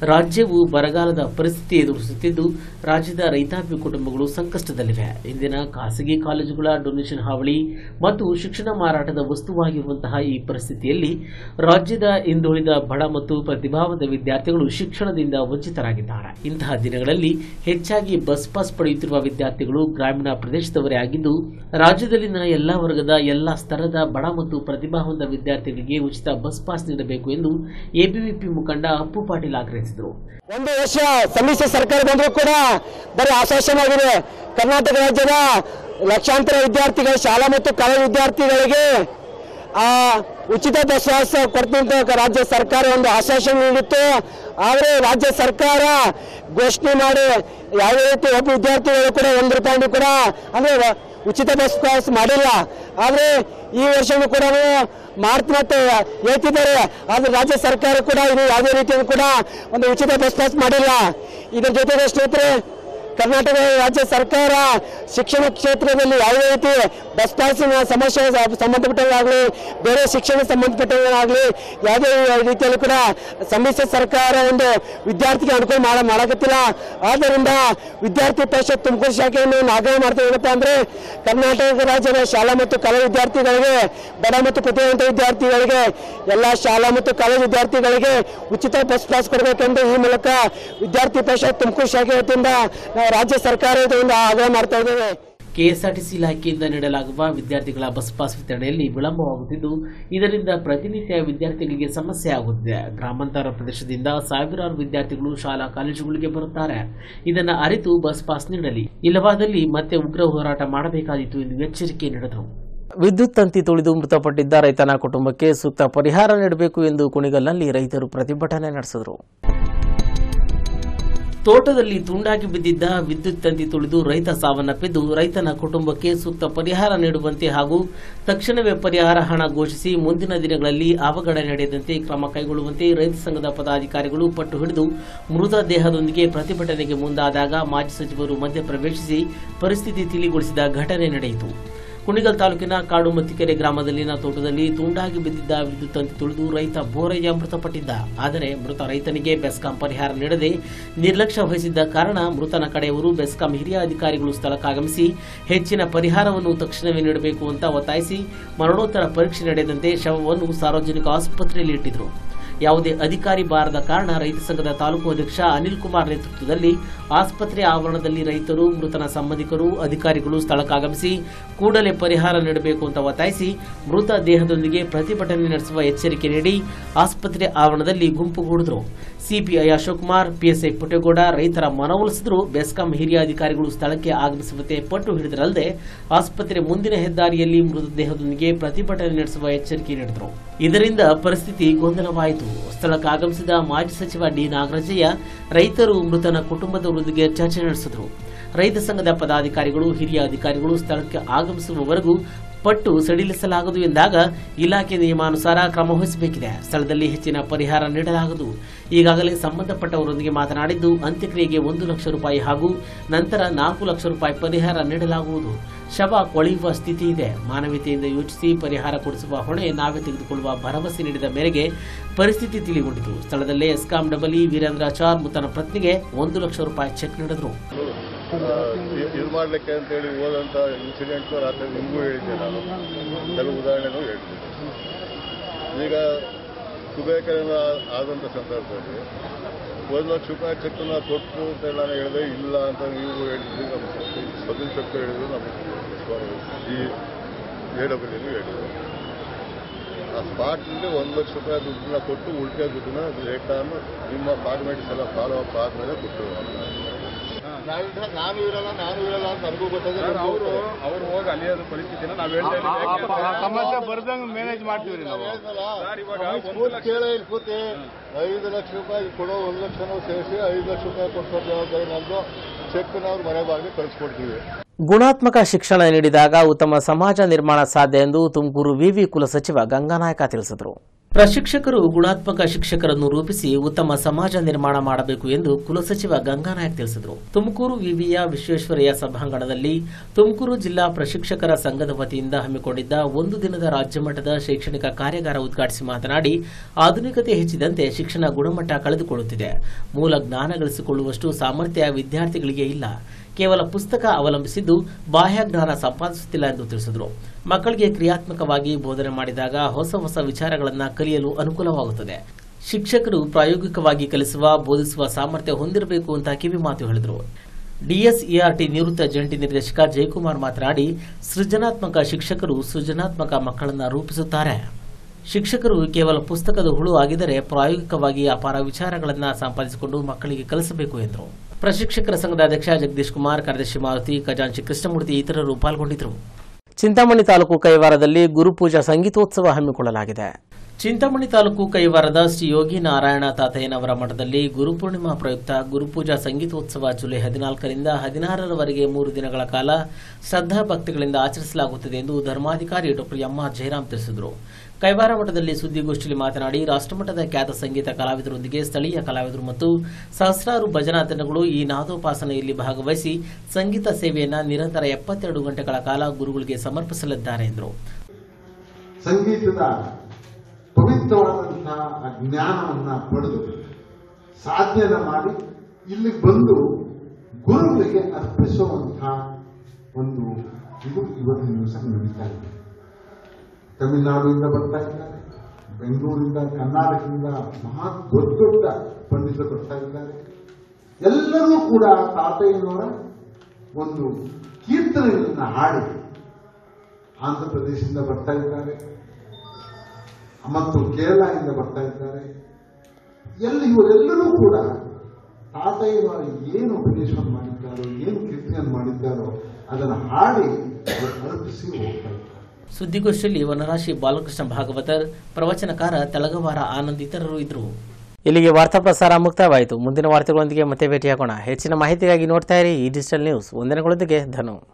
ರಾಜ್ಯವು ಬರಗಾಲದ ಪರಿಸ್ಥಿತಿ ಎದುರಿಸುತ್ತಿದ್ದು ರಾಜ್ಯದ ರೈತಾಪಿ ಕುಟುಂಬಗಳು ಸಂಕಷ್ಟದಲ್ಲಿವೆ ಇಂದಿನ ಖಾಸಗಿ ಕಾಲೇಜುಗಳ ಡೊನೇಷನ್ ಹಾವಳಿ ಮತ್ತು ಶಿಕ್ಷಣ ಮಾರಾಟದ ವಸ್ತುವಾಗಿರುವಂತಹ ಈ ಪರಿಸ್ಥಿತಿಯಲ್ಲಿ ರಾಜ್ಯದ ಹಿಂದುಳಿದ ಬಡ ಮತ್ತು ಪ್ರತಿಭಾವಂತ ವಿದ್ಯಾರ್ಥಿಗಳು ಶಿಕ್ಷಣದಿಂದ ವಂಚಿತರಾಗಿದ್ದಾರೆ ಇಂತಹ ದಿನಗಳಲ್ಲಿ ಹೆಚ್ಚಾಗಿ ಬಸ್ ಪಾಸ್ ಪಡೆಯುತ್ತಿರುವ ವಿದ್ಯಾರ್ಥಿಗಳು ಗ್ರಾಮೀಣ ಪ್ರದೇಶದವರೇ ಆಗಿದ್ದು ರಾಜ್ಯದಲ್ಲಿನ ಎಲ್ಲಾ ವರ್ಗದ ಎಲ್ಲಾ ಸ್ತರದ ಬಡ ಮತ್ತು ಪ್ರತಿಭಾವಂತ ವಿದ್ಯಾರ್ಥಿಗಳಿಗೆ ಉಚಿತ ಬಸ್ ಪಾಸ್ ನೀಡಬೇಕು ಎಂದು ಎಬಿವಿಪಿ ಮುಖಂಡ ಅಪ್ಪು ಪಾಟೀಲ್ ಆಗ್ರಹಿಸಿದರು ಒಂದು ವರ್ಷ ಸಮ್ಮಿಶ್ರ ಸರ್ಕಾರ ಬಂದರೂ ಕೂಡ ಬರೀ ಆಶ್ವಾಸನೆ ಆಗಿದೆ ಕರ್ನಾಟಕ ರಾಜ್ಯದ ಲಕ್ಷಾಂತರ ವಿದ್ಯಾರ್ಥಿಗಳು ಶಾಲಾ ಮತ್ತು ಕಾಲೇಜು ವಿದ್ಯಾರ್ಥಿಗಳಿಗೆ ಆ ಉಚಿತ ಬಸ್ ಪಾಸ್ ಕೊಡ್ತೀನಿ ಅಂತ ರಾಜ್ಯ ಸರ್ಕಾರ ಒಂದು ಆಶ್ವಾಸನೆ ನೀಡಿತ್ತು ಆದರೆ ರಾಜ್ಯ ಸರ್ಕಾರ ಘೋಷಣೆ ಮಾಡಿ ಯಾವುದೇ ರೀತಿ ಒಬ್ಬ ವಿದ್ಯಾರ್ಥಿಗಳು ಕೂಡ ಒಂದು ರೂಪಾಯಿ ಕೂಡ ಅಂದ್ರೆ ವ- ಉಚಿತ ಬಸ್ ಪಾಸ್ ಮಾಡಿಲ್ಲ ಆದರೆ ಈ ವರ್ಷನೂ ಕೂಡ ಮಾಡ್ತೀನಿ ಅಂತ ಹೇಳ್ತಿದ್ದಾರೆ ಆದ್ರೆ ರಾಜ್ಯ ಸರ್ಕಾರ ಕೂಡ ಇದು ಯಾವುದೇ ರೀತಿಯಲ್ಲೂ ಕೂಡ ಒಂದು ಉಚಿತ ಬಸ್ ಪಾಸ್ ಮಾಡಿಲ್ಲ ಇದರ ಜೊತೆಗೆ ಸ್ನೇಹಿತರೆ ಕರ್ನಾಟಕ ರಾಜ್ಯ ಸರ್ಕಾರ ಶಿಕ್ಷಣ ಕ್ಷೇತ್ರದಲ್ಲಿ ಯಾವುದೇ ರೀತಿ ಬಸ್ ಪಾಸಿನ ಸಮಸ್ಯೆ ಸಂಬಂಧಪಟ್ಟಂಗಾಗಲಿ ಬೇರೆ ಶಿಕ್ಷಣ ಸಂಬಂಧಪಟ್ಟಂಗಾಗಲಿ ಯಾವುದೇ ರೀತಿಯಲ್ಲೂ ಕೂಡ ಸಮ್ಮಿಶ್ರ ಸರ್ಕಾರ ಒಂದು ವಿದ್ಯಾರ್ಥಿಗೆ ಅನುಕೂಲ ಮಾಡ ಮಾಡಕತ್ತಿಲ್ಲ ಆದ್ದರಿಂದ ವಿದ್ಯಾರ್ಥಿ ಪರಿಷತ್ ತುಮಕೂರು ಶಾಖೆಯನ್ನು ನಾವು ಆಗ್ರಹ ಮಾಡ್ತೇವೆ ಏನಪ್ಪ ಅಂದ್ರೆ ಕರ್ನಾಟಕ ರಾಜ್ಯದ ಶಾಲಾ ಮತ್ತು ಕಾಲೇಜು ವಿದ್ಯಾರ್ಥಿಗಳಿಗೆ ಬಡ ಮತ್ತು ಪ್ರತಿಭಾವಂತ ವಿದ್ಯಾರ್ಥಿಗಳಿಗೆ ಎಲ್ಲ ಶಾಲಾ ಮತ್ತು ಕಾಲೇಜು ವಿದ್ಯಾರ್ಥಿಗಳಿಗೆ ಉಚಿತ ಬಸ್ ಪಾಸ್ ಕೊಡಬೇಕೆಂದು ಈ ಮೂಲಕ ವಿದ್ಯಾರ್ಥಿ ಪರಿಷತ್ ತುಮಕೂರು ಶಾಖೆ ವತಿಯಿಂದ ನಾವು ರಾಜ್ಯ ಸರ್ಕಾರದಿಂದ ಆಗ್ರಹ ಮಾಡ್ತಾ ಇದ್ದೇವೆ ಕೆಎಸ್ಆರ್ಟಿಸಿ ಇಲಾಖೆಯಿಂದ ನೀಡಲಾಗುವ ವಿದ್ಯಾರ್ಥಿಗಳ ಬಸ್ ಪಾಸ್ ವಿತರಣೆಯಲ್ಲಿ ವಿಳಂಬವಾಗುತ್ತಿದ್ದು ಇದರಿಂದ ಪ್ರತಿನಿತ್ಯ ವಿದ್ಯಾರ್ಥಿಗಳಿಗೆ ಸಮಸ್ಯೆ ಆಗುತ್ತಿದೆ ಗ್ರಾಮಾಂತರ ಪ್ರದೇಶದಿಂದ ಸಾವಿರಾರು ವಿದ್ಯಾರ್ಥಿಗಳು ಶಾಲಾ ಕಾಲೇಜುಗಳಿಗೆ ಬರುತ್ತಾರೆ ಇದನ್ನು ಅರಿತು ಬಸ್ ಪಾಸ್ ನೀಡಲಿ ಇಲ್ಲವಾದಲ್ಲಿ ಮತ್ತೆ ಉಗ್ರ ಹೋರಾಟ ಮಾಡಬೇಕಾದೀತು ಎಂದು ಎಚ್ಚರಿಕೆ ನೀಡಿದರು ವಿದ್ಯುತ್ ತಂತಿ ತುಳಿದು ಮೃತಪಟ್ಟಿದ್ದ ರೈತನ ಕುಟುಂಬಕ್ಕೆ ಸೂಕ್ತ ಪರಿಹಾರ ನೀಡಬೇಕು ಎಂದು ಕುಣಿಗಲ್ನಲ್ಲಿ ರೈತರು ಪ್ರತಿಭಟನೆ ನಡೆಸಿದರು ತೋಟದಲ್ಲಿ ತುಂಡಾಗಿ ಬಿದ್ದಿದ್ದ ವಿದ್ಯುತ್ ತಂತಿ ತುಳಿದು ರೈತ ಸಾವನ್ನಪ್ಪಿದ್ದು ರೈತನ ಕುಟುಂಬಕ್ಕೆ ಸೂಕ್ತ ಪರಿಹಾರ ನೀಡುವಂತೆ ಹಾಗೂ ತಕ್ಷಣವೇ ಪರಿಹಾರ ಹಣ ಘೋಷಿಸಿ ಮುಂದಿನ ದಿನಗಳಲ್ಲಿ ಅವಘಡ ನಡೆಯದಂತೆ ಕ್ರಮ ಕೈಗೊಳ್ಳುವಂತೆ ರೈತ ಸಂಘದ ಪದಾಧಿಕಾರಿಗಳು ಪಟ್ಟು ಹಿಡಿದು ಮೃತ ದೇಹದೊಂದಿಗೆ ಪ್ರತಿಭಟನೆಗೆ ಮುಂದಾದಾಗ ಮಾಜಿ ಸಚಿವರು ಮಧ್ಯಪ್ರವೇಶಿಸಿ ಪರಿಸ್ಥಿತಿ ತಿಳಿಗೊಳಿಸಿದ ಘಟನೆ ನಡೆಯಿತು ಕುಣಿಗಲ್ ತಾಲೂಕಿನ ಕಾಡು ಮತ್ತಿಕೆರೆ ಗ್ರಾಮದಲ್ಲಿನ ತೋಟದಲ್ಲಿ ತುಂಡಾಗಿ ಬಿದ್ದಿದ್ದ ವಿದ್ಯುತ್ ತಂತಿ ತುಳಿದು ರೈತ ಬೋರಯ್ಯ ಮೃತಪಟ್ಟಿದ್ದ ಆದರೆ ಮೃತ ರೈತನಿಗೆ ಬೆಸ್ಕಾಂ ಪರಿಹಾರ ನೀಡದೆ ನಿರ್ಲಕ್ಷ್ಯ ವಹಿಸಿದ್ದ ಕಾರಣ ಮೃತನ ಕಡೆಯವರು ಬೆಸ್ಕಾಂ ಹಿರಿಯ ಅಧಿಕಾರಿಗಳು ಸ್ಥಳಕ್ಕಾಗಮಿಸಿ ಹೆಚ್ಚಿನ ಪರಿಹಾರವನ್ನು ತಕ್ಷಣವೇ ನೀಡಬೇಕು ಅಂತ ಒತ್ತಾಯಿಸಿ ಮರಣೋತ್ತರ ಪರೀಕ್ಷೆ ನಡೆಯದಂತೆ ಶವವನ್ನು ಸಾರ್ವಜನಿಕ ಆಸ್ಪತ್ರೆಯಲ್ಲಿ ಇಟ್ಟಿದ್ರು ಯಾವುದೇ ಅಧಿಕಾರಿ ಬಾರದ ಕಾರಣ ರೈತ ಸಂಘದ ತಾಲೂಕು ಅಧ್ಯಕ್ಷ ಅನಿಲ್ ಕುಮಾರ್ ನೇತೃತ್ವದಲ್ಲಿ ಆಸ್ಪತ್ರೆ ಆವರಣದಲ್ಲಿ ರೈತರು ಮೃತನ ಸಂಬಂಧಿಕರು ಅಧಿಕಾರಿಗಳು ಸ್ಥಳಕ್ಕಾಗಮಿಸಿ ಕೂಡಲೇ ಪರಿಹಾರ ನೀಡಬೇಕು ಅಂತ ಒತ್ತಾಯಿಸಿ ಮೃತ ದೇಹದೊಂದಿಗೆ ಪ್ರತಿಭಟನೆ ನಡೆಸುವ ಎಚ್ಚರಿಕೆ ನೀಡಿ ಆಸ್ಪತ್ರೆ ಆವರಣದಲ್ಲಿ ಗುಂಪುಗೂಡಿದ್ರು ಸಿಪಿಐ ಅಶೋಕ್ ಕುಮಾರ್ ಪಿಎಸ್ಐ ಪುಟ್ಟೇಗೌಡ ರೈತರ ಮನವೊಲಿಸಿದ್ರು ಬೆಸ್ಕಾಂ ಹಿರಿಯ ಅಧಿಕಾರಿಗಳು ಸ್ಥಳಕ್ಕೆ ಆಗಮಿಸುವಂತೆ ಪಟ್ಟು ಹಿಡಿದರಲ್ಲದೆ ಆಸ್ಪತ್ರೆ ಮುಂದಿನ ಹೆದ್ದಾರಿಯಲ್ಲಿ ಮೃತದೇಹದೊಂದಿಗೆ ಪ್ರತಿಭಟನೆ ನಡೆಸುವ ಎಚ್ಚರಿಕೆ ನೀಡಿದರು ಇದರಿಂದ ಪರಿಸ್ಥಿತಿ ಗೊಂದಲವಾಯಿತು ಸ್ಥಳಕ್ಕೆ ಆಗಮಿಸಿದ ಮಾಜಿ ಸಚಿವ ಡಿ ನಾಗರಾಜಯ್ಯ ರೈತರು ಮೃತನ ಕುಟುಂಬದವರೊಂದಿಗೆ ಚರ್ಚೆ ನಡೆಸಿದರು ರೈತ ಸಂಘದ ಪದಾಧಿಕಾರಿಗಳು ಹಿರಿಯ ಅಧಿಕಾರಿಗಳು ಸ್ಥಳಕ್ಕೆ ಆಗಮಿಸುವವರೆಗೂ ಪಟ್ಟು ಸಡಿಲಿಸಲಾಗದು ಎಂದಾಗ ಇಲಾಖೆ ನಿಯಮಾನುಸಾರ ಕ್ರಮ ವಹಿಸಬೇಕಿದೆ ಸ್ಥಳದಲ್ಲಿ ಹೆಚ್ಚಿನ ಪರಿಹಾರ ನೀಡಲಾಗದು ಈಗಾಗಲೇ ಸಂಬಂಧಪಟ್ಟವರೊಂದಿಗೆ ಮಾತನಾಡಿದ್ದು ಅಂತ್ಯಕ್ರಿಯೆಗೆ ಒಂದು ಲಕ್ಷ ರೂಪಾಯಿ ಹಾಗೂ ನಂತರ ನಾಲ್ಕು ಲಕ್ಷ ರೂಪಾಯಿ ಪರಿಹಾರ ನೀಡಲಾಗುವುದು ಶವ ಕೊಳೆಯುವ ಸ್ಥಿತಿ ಇದೆ ಮಾನವೀಯತೆಯಿಂದ ಯೋಚಿಸಿ ಪರಿಹಾರ ಕೊಡಿಸುವ ಹೊಣೆ ನಾವೇ ತೆಗೆದುಕೊಳ್ಳುವ ಭರವಸೆ ನೀಡಿದ ಮೇರೆಗೆ ಪರಿಸ್ಥಿತಿ ತಿಳಿಗೊಂಡಿತು ಸ್ಥಳದಲ್ಲೇ ಎಸ್ಕಾಂ ಡಬಲಿ ವೀರೇಂದ್ರಾಚಾರ್ ಮೃತನ ಪತ್ನಿಗೆ ಒಂದು ಲಕ್ಷ ರೂಪಾಯಿ ಚೆಕ್ ನೀಡಿದರು ಇದು ಮಾಡಲಿಕ್ಕೆ ಅಂತೇಳಿ ಹೋದಂಥ ಇನ್ಸಿಡೆಂಟು ರಾತ್ರಿ ನಿಮಗೂ ಹೇಳಿದ್ದೆ ನಾನು ಕೆಲವು ಉದಾಹರಣೆನೂ ಹೇಳ್ತೀನಿ ಈಗ ಕುಬೇಕರಣ ಆದಂಥ ಸಂದರ್ಭದಲ್ಲಿ ಒಂದು ಲಕ್ಷ ರೂಪಾಯಿ ಚೆಕ್ಕನ್ನು ಕೊಟ್ಟು ಅಂತ ನಾನು ಹೇಳಿದೆ ಇಲ್ಲ ಅಂತ ನೀವು ಹೇಳಿದ್ರಿ ನಮ್ಮ ಸಬ್ ಇನ್ಸ್ಪೆಕ್ಟರ್ ಹೇಳಿದ್ರು ನಮ್ಮ ಈ ಎ ಡಬ್ಲ್ಯೂ ಹೇಳಿದ್ರು ಆ ಸ್ಪಾಟ್ನಲ್ಲಿ ಒಂದು ಲಕ್ಷ ರೂಪಾಯಿ ದುಡ್ಡನ್ನ ಕೊಟ್ಟು ಉಳಿಕೆ ದುಡ್ಡನ್ನ ರೇಟಾನು ನಿಮ್ಮ ಫಾರ್ಮೇಟಿಸ್ ಎಲ್ಲ ಫಾಲೋ ಅಪ್ ಆದಮೇಲೆ ಕೊಟ್ಟು ನಾವಿದ್ದ ನಾನು ಇರಲ್ಲ ನಾನು ಇರಲ್ಲ ಅಂತ ನನಗೂ ಗೊತ್ತಾದ್ರೆ ಅವರು ಅವರು ಹೋಗಿ ಅಲ್ಲಿಯೋದು ಪರಿಸ್ಥಿತಿನ ನಾವು ಸಮಸ್ಯೆ ಬರ್ದಂಗೆ ಮ್ಯಾನೇಜ್ ಮಾಡ್ತೀವಿ ನಾವು ಕೇಳ ಕೂತಿ ಐದು ಲಕ್ಷ ರೂಪಾಯಿ ಕೊಡೋ ಒಂದು ಲಕ್ಷನೂ ಸೇರಿಸಿ ಐದು ಲಕ್ಷ ರೂಪಾಯಿ ಕೊಡ್ಸೋ ಜವಾಬ್ದಾರಿ ನಮ್ಮದು ಚೆಕ್ನ ಅವ್ರು ಮನೆ ಬಾಗಿಲು ಕಳಿಸ್ಕೊಡ್ತೀವಿ ಗುಣಾತ್ಮಕ ಶಿಕ್ಷಣ ನೀಡಿದಾಗ ಉತ್ತಮ ಸಮಾಜ ನಿರ್ಮಾಣ ಸಾಧ್ಯ ಎಂದು ತುಮಕೂರು ವಿವಿ ಕುಲಸಚಿವ ಗಂಗಾನಾಯಕ ತಿಳಿಸಿದರು ಪ್ರಶಿಕ್ಷಕರು ಗುಣಾತ್ಮಕ ಶಿಕ್ಷಕರನ್ನು ರೂಪಿಸಿ ಉತ್ತಮ ಸಮಾಜ ನಿರ್ಮಾಣ ಮಾಡಬೇಕು ಎಂದು ಕುಲಸಚಿವ ಗಂಗಾನಾಯಕ್ ತಿಳಿಸಿದರು ತುಮಕೂರು ವಿವಿಯ ವಿಶ್ವೇಶ್ವರಯ್ಯ ಸಭಾಂಗಣದಲ್ಲಿ ತುಮಕೂರು ಜಿಲ್ಲಾ ಪ್ರಶಿಕ್ಷಕರ ಸಂಘದ ವತಿಯಿಂದ ಹಮ್ಮಿಕೊಂಡಿದ್ದ ಒಂದು ದಿನದ ರಾಜ್ಯಮಟ್ಟದ ಶೈಕ್ಷಣಿಕ ಕಾರ್ಯಾಗಾರ ಉದ್ಘಾಟಿಸಿ ಮಾತನಾಡಿ ಆಧುನಿಕತೆ ಹೆಚ್ಚಿದಂತೆ ಶಿಕ್ಷಣ ಗುಣಮಟ್ಟ ಕಳೆದುಕೊಳ್ಳುತ್ತಿದೆ ಮೂಲ ಜ್ಞಾನ ಗಳಿಸಿಕೊಳ್ಳುವಷ್ಟು ಸಾಮರ್ಥ್ಯ ವಿದ್ಯಾರ್ಥಿಗಳಿಗೆ ಇಲ್ಲ ಕೇವಲ ಪುಸ್ತಕ ಅವಲಂಬಿಸಿದ್ದು ಬಾಹ್ಯ ಜ್ಞಾನ ಸಂಪಾದಿಸುತ್ತಿಲ್ಲ ಎಂದು ತಿಳಿಸಿದರು ಮಕ್ಕಳಿಗೆ ಕ್ರಿಯಾತ್ಮಕವಾಗಿ ಬೋಧನೆ ಮಾಡಿದಾಗ ಹೊಸ ಹೊಸ ವಿಚಾರಗಳನ್ನು ಕಲಿಯಲು ಅನುಕೂಲವಾಗುತ್ತದೆ ಶಿಕ್ಷಕರು ಪ್ರಾಯೋಗಿಕವಾಗಿ ಕಲಿಸುವ ಬೋಧಿಸುವ ಸಾಮರ್ಥ್ಯ ಹೊಂದಿರಬೇಕು ಅಂತ ಕಿವಿ ಮಾತು ಹೇಳಿದರು ಡಿಎಸ್ಇಆರ್ಟಿ ನಿವೃತ್ತ ಜಂಟಿ ನಿರ್ದೇಶಕ ಜಯಕುಮಾರ್ ಮಾತನಾಡಿ ಸೃಜನಾತ್ಮಕ ಶಿಕ್ಷಕರು ಸೃಜನಾತ್ಮಕ ಮಕ್ಕಳನ್ನು ರೂಪಿಸುತ್ತಾರೆ ಶಿಕ್ಷಕರು ಕೇವಲ ಪುಸ್ತಕದ ಹುಳು ಆಗಿದರೆ ಪ್ರಾಯೋಗಿಕವಾಗಿ ಅಪಾರ ವಿಚಾರಗಳನ್ನು ಸಂಪಾದಿಸಿಕೊಂಡು ಮಕ್ಕಳಿಗೆ ಕಲಿಸಬೇಕು ಎಂದರು ಪ್ರಶಿಕ್ಷಕರ ಸಂಘದ ಅಧ್ಯಕ್ಷ ಜಗದೀಶ್ ಕುಮಾರ್ ಕಾರ್ಯದರ್ಶಿ ಮಾರುತಿ ಖಜಾಂಚಿ ಕೃಷ್ಣಮೂರ್ತಿ ಇತರರು ಪಾಲ್ಗೊಂಡಿದ್ದರು ಚಿಂತಾಮಣಿ ತಾಲೂಕು ಕೈವಾರದಲ್ಲಿ ಗುರುಪೂಜಾ ಸಂಗೀತೋತ್ಸವ ಹಮ್ಮಿಕೊಳ್ಳಲಾಗಿದೆ ಚಿಂತಾಮಣಿ ತಾಲೂಕು ಕೈವಾರದ ಶ್ರೀ ಯೋಗಿ ನಾರಾಯಣ ತಾತಯ್ಯನವರ ಮಠದಲ್ಲಿ ಗುರುಪೂರ್ಣಿಮಾ ಪ್ರಯುಕ್ತ ಗುರುಪೂಜಾ ಸಂಗೀತೋತ್ಸವ ಜುಲೈ ಹದಿನಾಲ್ಕರಿಂದ ಹದಿನಾರರವರೆಗೆ ಮೂರು ದಿನಗಳ ಕಾಲ ಶ್ರದ್ಧಾ ಭಕ್ತಿಗಳಿಂದ ಆಚರಿಸಲಾಗುತ್ತದೆ ಎಂದು ಧರ್ಮಾಧಿಕಾರಿ ಡಾಕ್ಟರ್ ಎಂ ಆರ್ ಜಯರಾಮ್ ತಿಳಿಸಿದರು ಕೈವಾರ ಮಠದಲ್ಲಿ ಸುದ್ದಿಗೋಷ್ಠಿಯಲ್ಲಿ ಮಾತನಾಡಿ ರಾಷ್ಟ್ರಮಟ್ಟದ ಖ್ಯಾತ ಸಂಗೀತ ಕಲಾವಿದರೊಂದಿಗೆ ಸ್ಥಳೀಯ ಕಲಾವಿದರು ಮತ್ತು ಸಹಸ್ರಾರು ಭಜನಾ ತಂಡಗಳು ಈ ನಾದೋಪಾಸನೆಯಲ್ಲಿ ಭಾಗವಹಿಸಿ ಸಂಗೀತ ಸೇವೆಯನ್ನು ನಿರಂತರ ಎಪ್ಪತ್ತೆರಡು ಗಂಟೆಗಳ ಕಾಲ ಗುರುಗಳಿಗೆ ಸಮರ್ಪಿಸಲಿದ್ದಾರೆ ಎಂದರು ಸಂಗೀತದ ಪವಿತ್ರವಾದಂತಹ ಆ ಜ್ಞಾನವನ್ನ ಪಡೆದು ಸಾಧನೆ ಮಾಡಿ ಇಲ್ಲಿ ಬಂದು ಗುರುವಿಗೆ ಅರ್ಪಿಸುವಂತಹ ಒಂದು ಇದು ಇವತ್ತಿನ ದಿವಸ ನಡೀತಾ ಇದೆ ತಮಿಳುನಾಡಿನಿಂದ ಬರ್ತಾ ಇದ್ದಾರೆ ಬೆಂಗಳೂರಿಂದ ಕರ್ನಾಟಕದಿಂದ ಮಹಾ ದೊಡ್ಡ ದೊಡ್ಡ ಪಂಡಿತರು ಬರ್ತಾ ಇದ್ದಾರೆ ಎಲ್ಲರೂ ಕೂಡ ತಾತಯ್ಯನವರ ಒಂದು ಕೀರ್ತನೆಗಳನ್ನ ಹಾಡಿ ಆಂಧ್ರ ಪ್ರದೇಶದಿಂದ ಬರ್ತಾ ಇದ್ದಾರೆ ಮತ್ತು ಕೇರಳದಿಂದ ಬರ್ತಾ ಇದ್ದಾರೆ ಎಲ್ಲ ಇವರೆಲ್ಲರೂ ಕೂಡ ತಾತಯ್ಯನವರ ಏನು ಉಪದೇಶವನ್ನು ಮಾಡಿದ್ದಾರೋ ಏನು ಕೀರ್ತನೆಯನ್ನು ಮಾಡಿದ್ದಾರೋ ಅದನ್ನು ಹಾಡಿ ಅವರು ಅರ್ಪಿಸಿ ಹೋಗ್ತಾ ಇದ್ದಾರೆ ಸುದ್ದಿಗೋಷ್ಠಿಯಲ್ಲಿ ವನರಾಶಿ ಬಾಲಕೃಷ್ಣ ಭಾಗವತರ್ ಪ್ರವಚನಕಾರ ತೆಳಗವಾರ ಆನಂದ್ ಇತರರು ಇದ್ದರು ಇಲ್ಲಿಗೆ ವಾರ್ತಾ ಪ್ರಸಾರ ಮುಕ್ತಾಯವಾಯಿತು ಮುಂದಿನ ವಾರ್ತೆಗಳೊಂದಿಗೆ ಮತ್ತೆ ಭೇಟಿಯಾಗೋಣ ಹೆಚ್ಚಿನ ಮಾಹಿತಿಗಾಗಿ ನೋಡ್ತಾ ಇರಿ ಈ ಡಿಜಿಟಲ್ ನ್ಯೂಸ್ ವಂದನೆಗಳೊಂದಿಗೆ ಧನು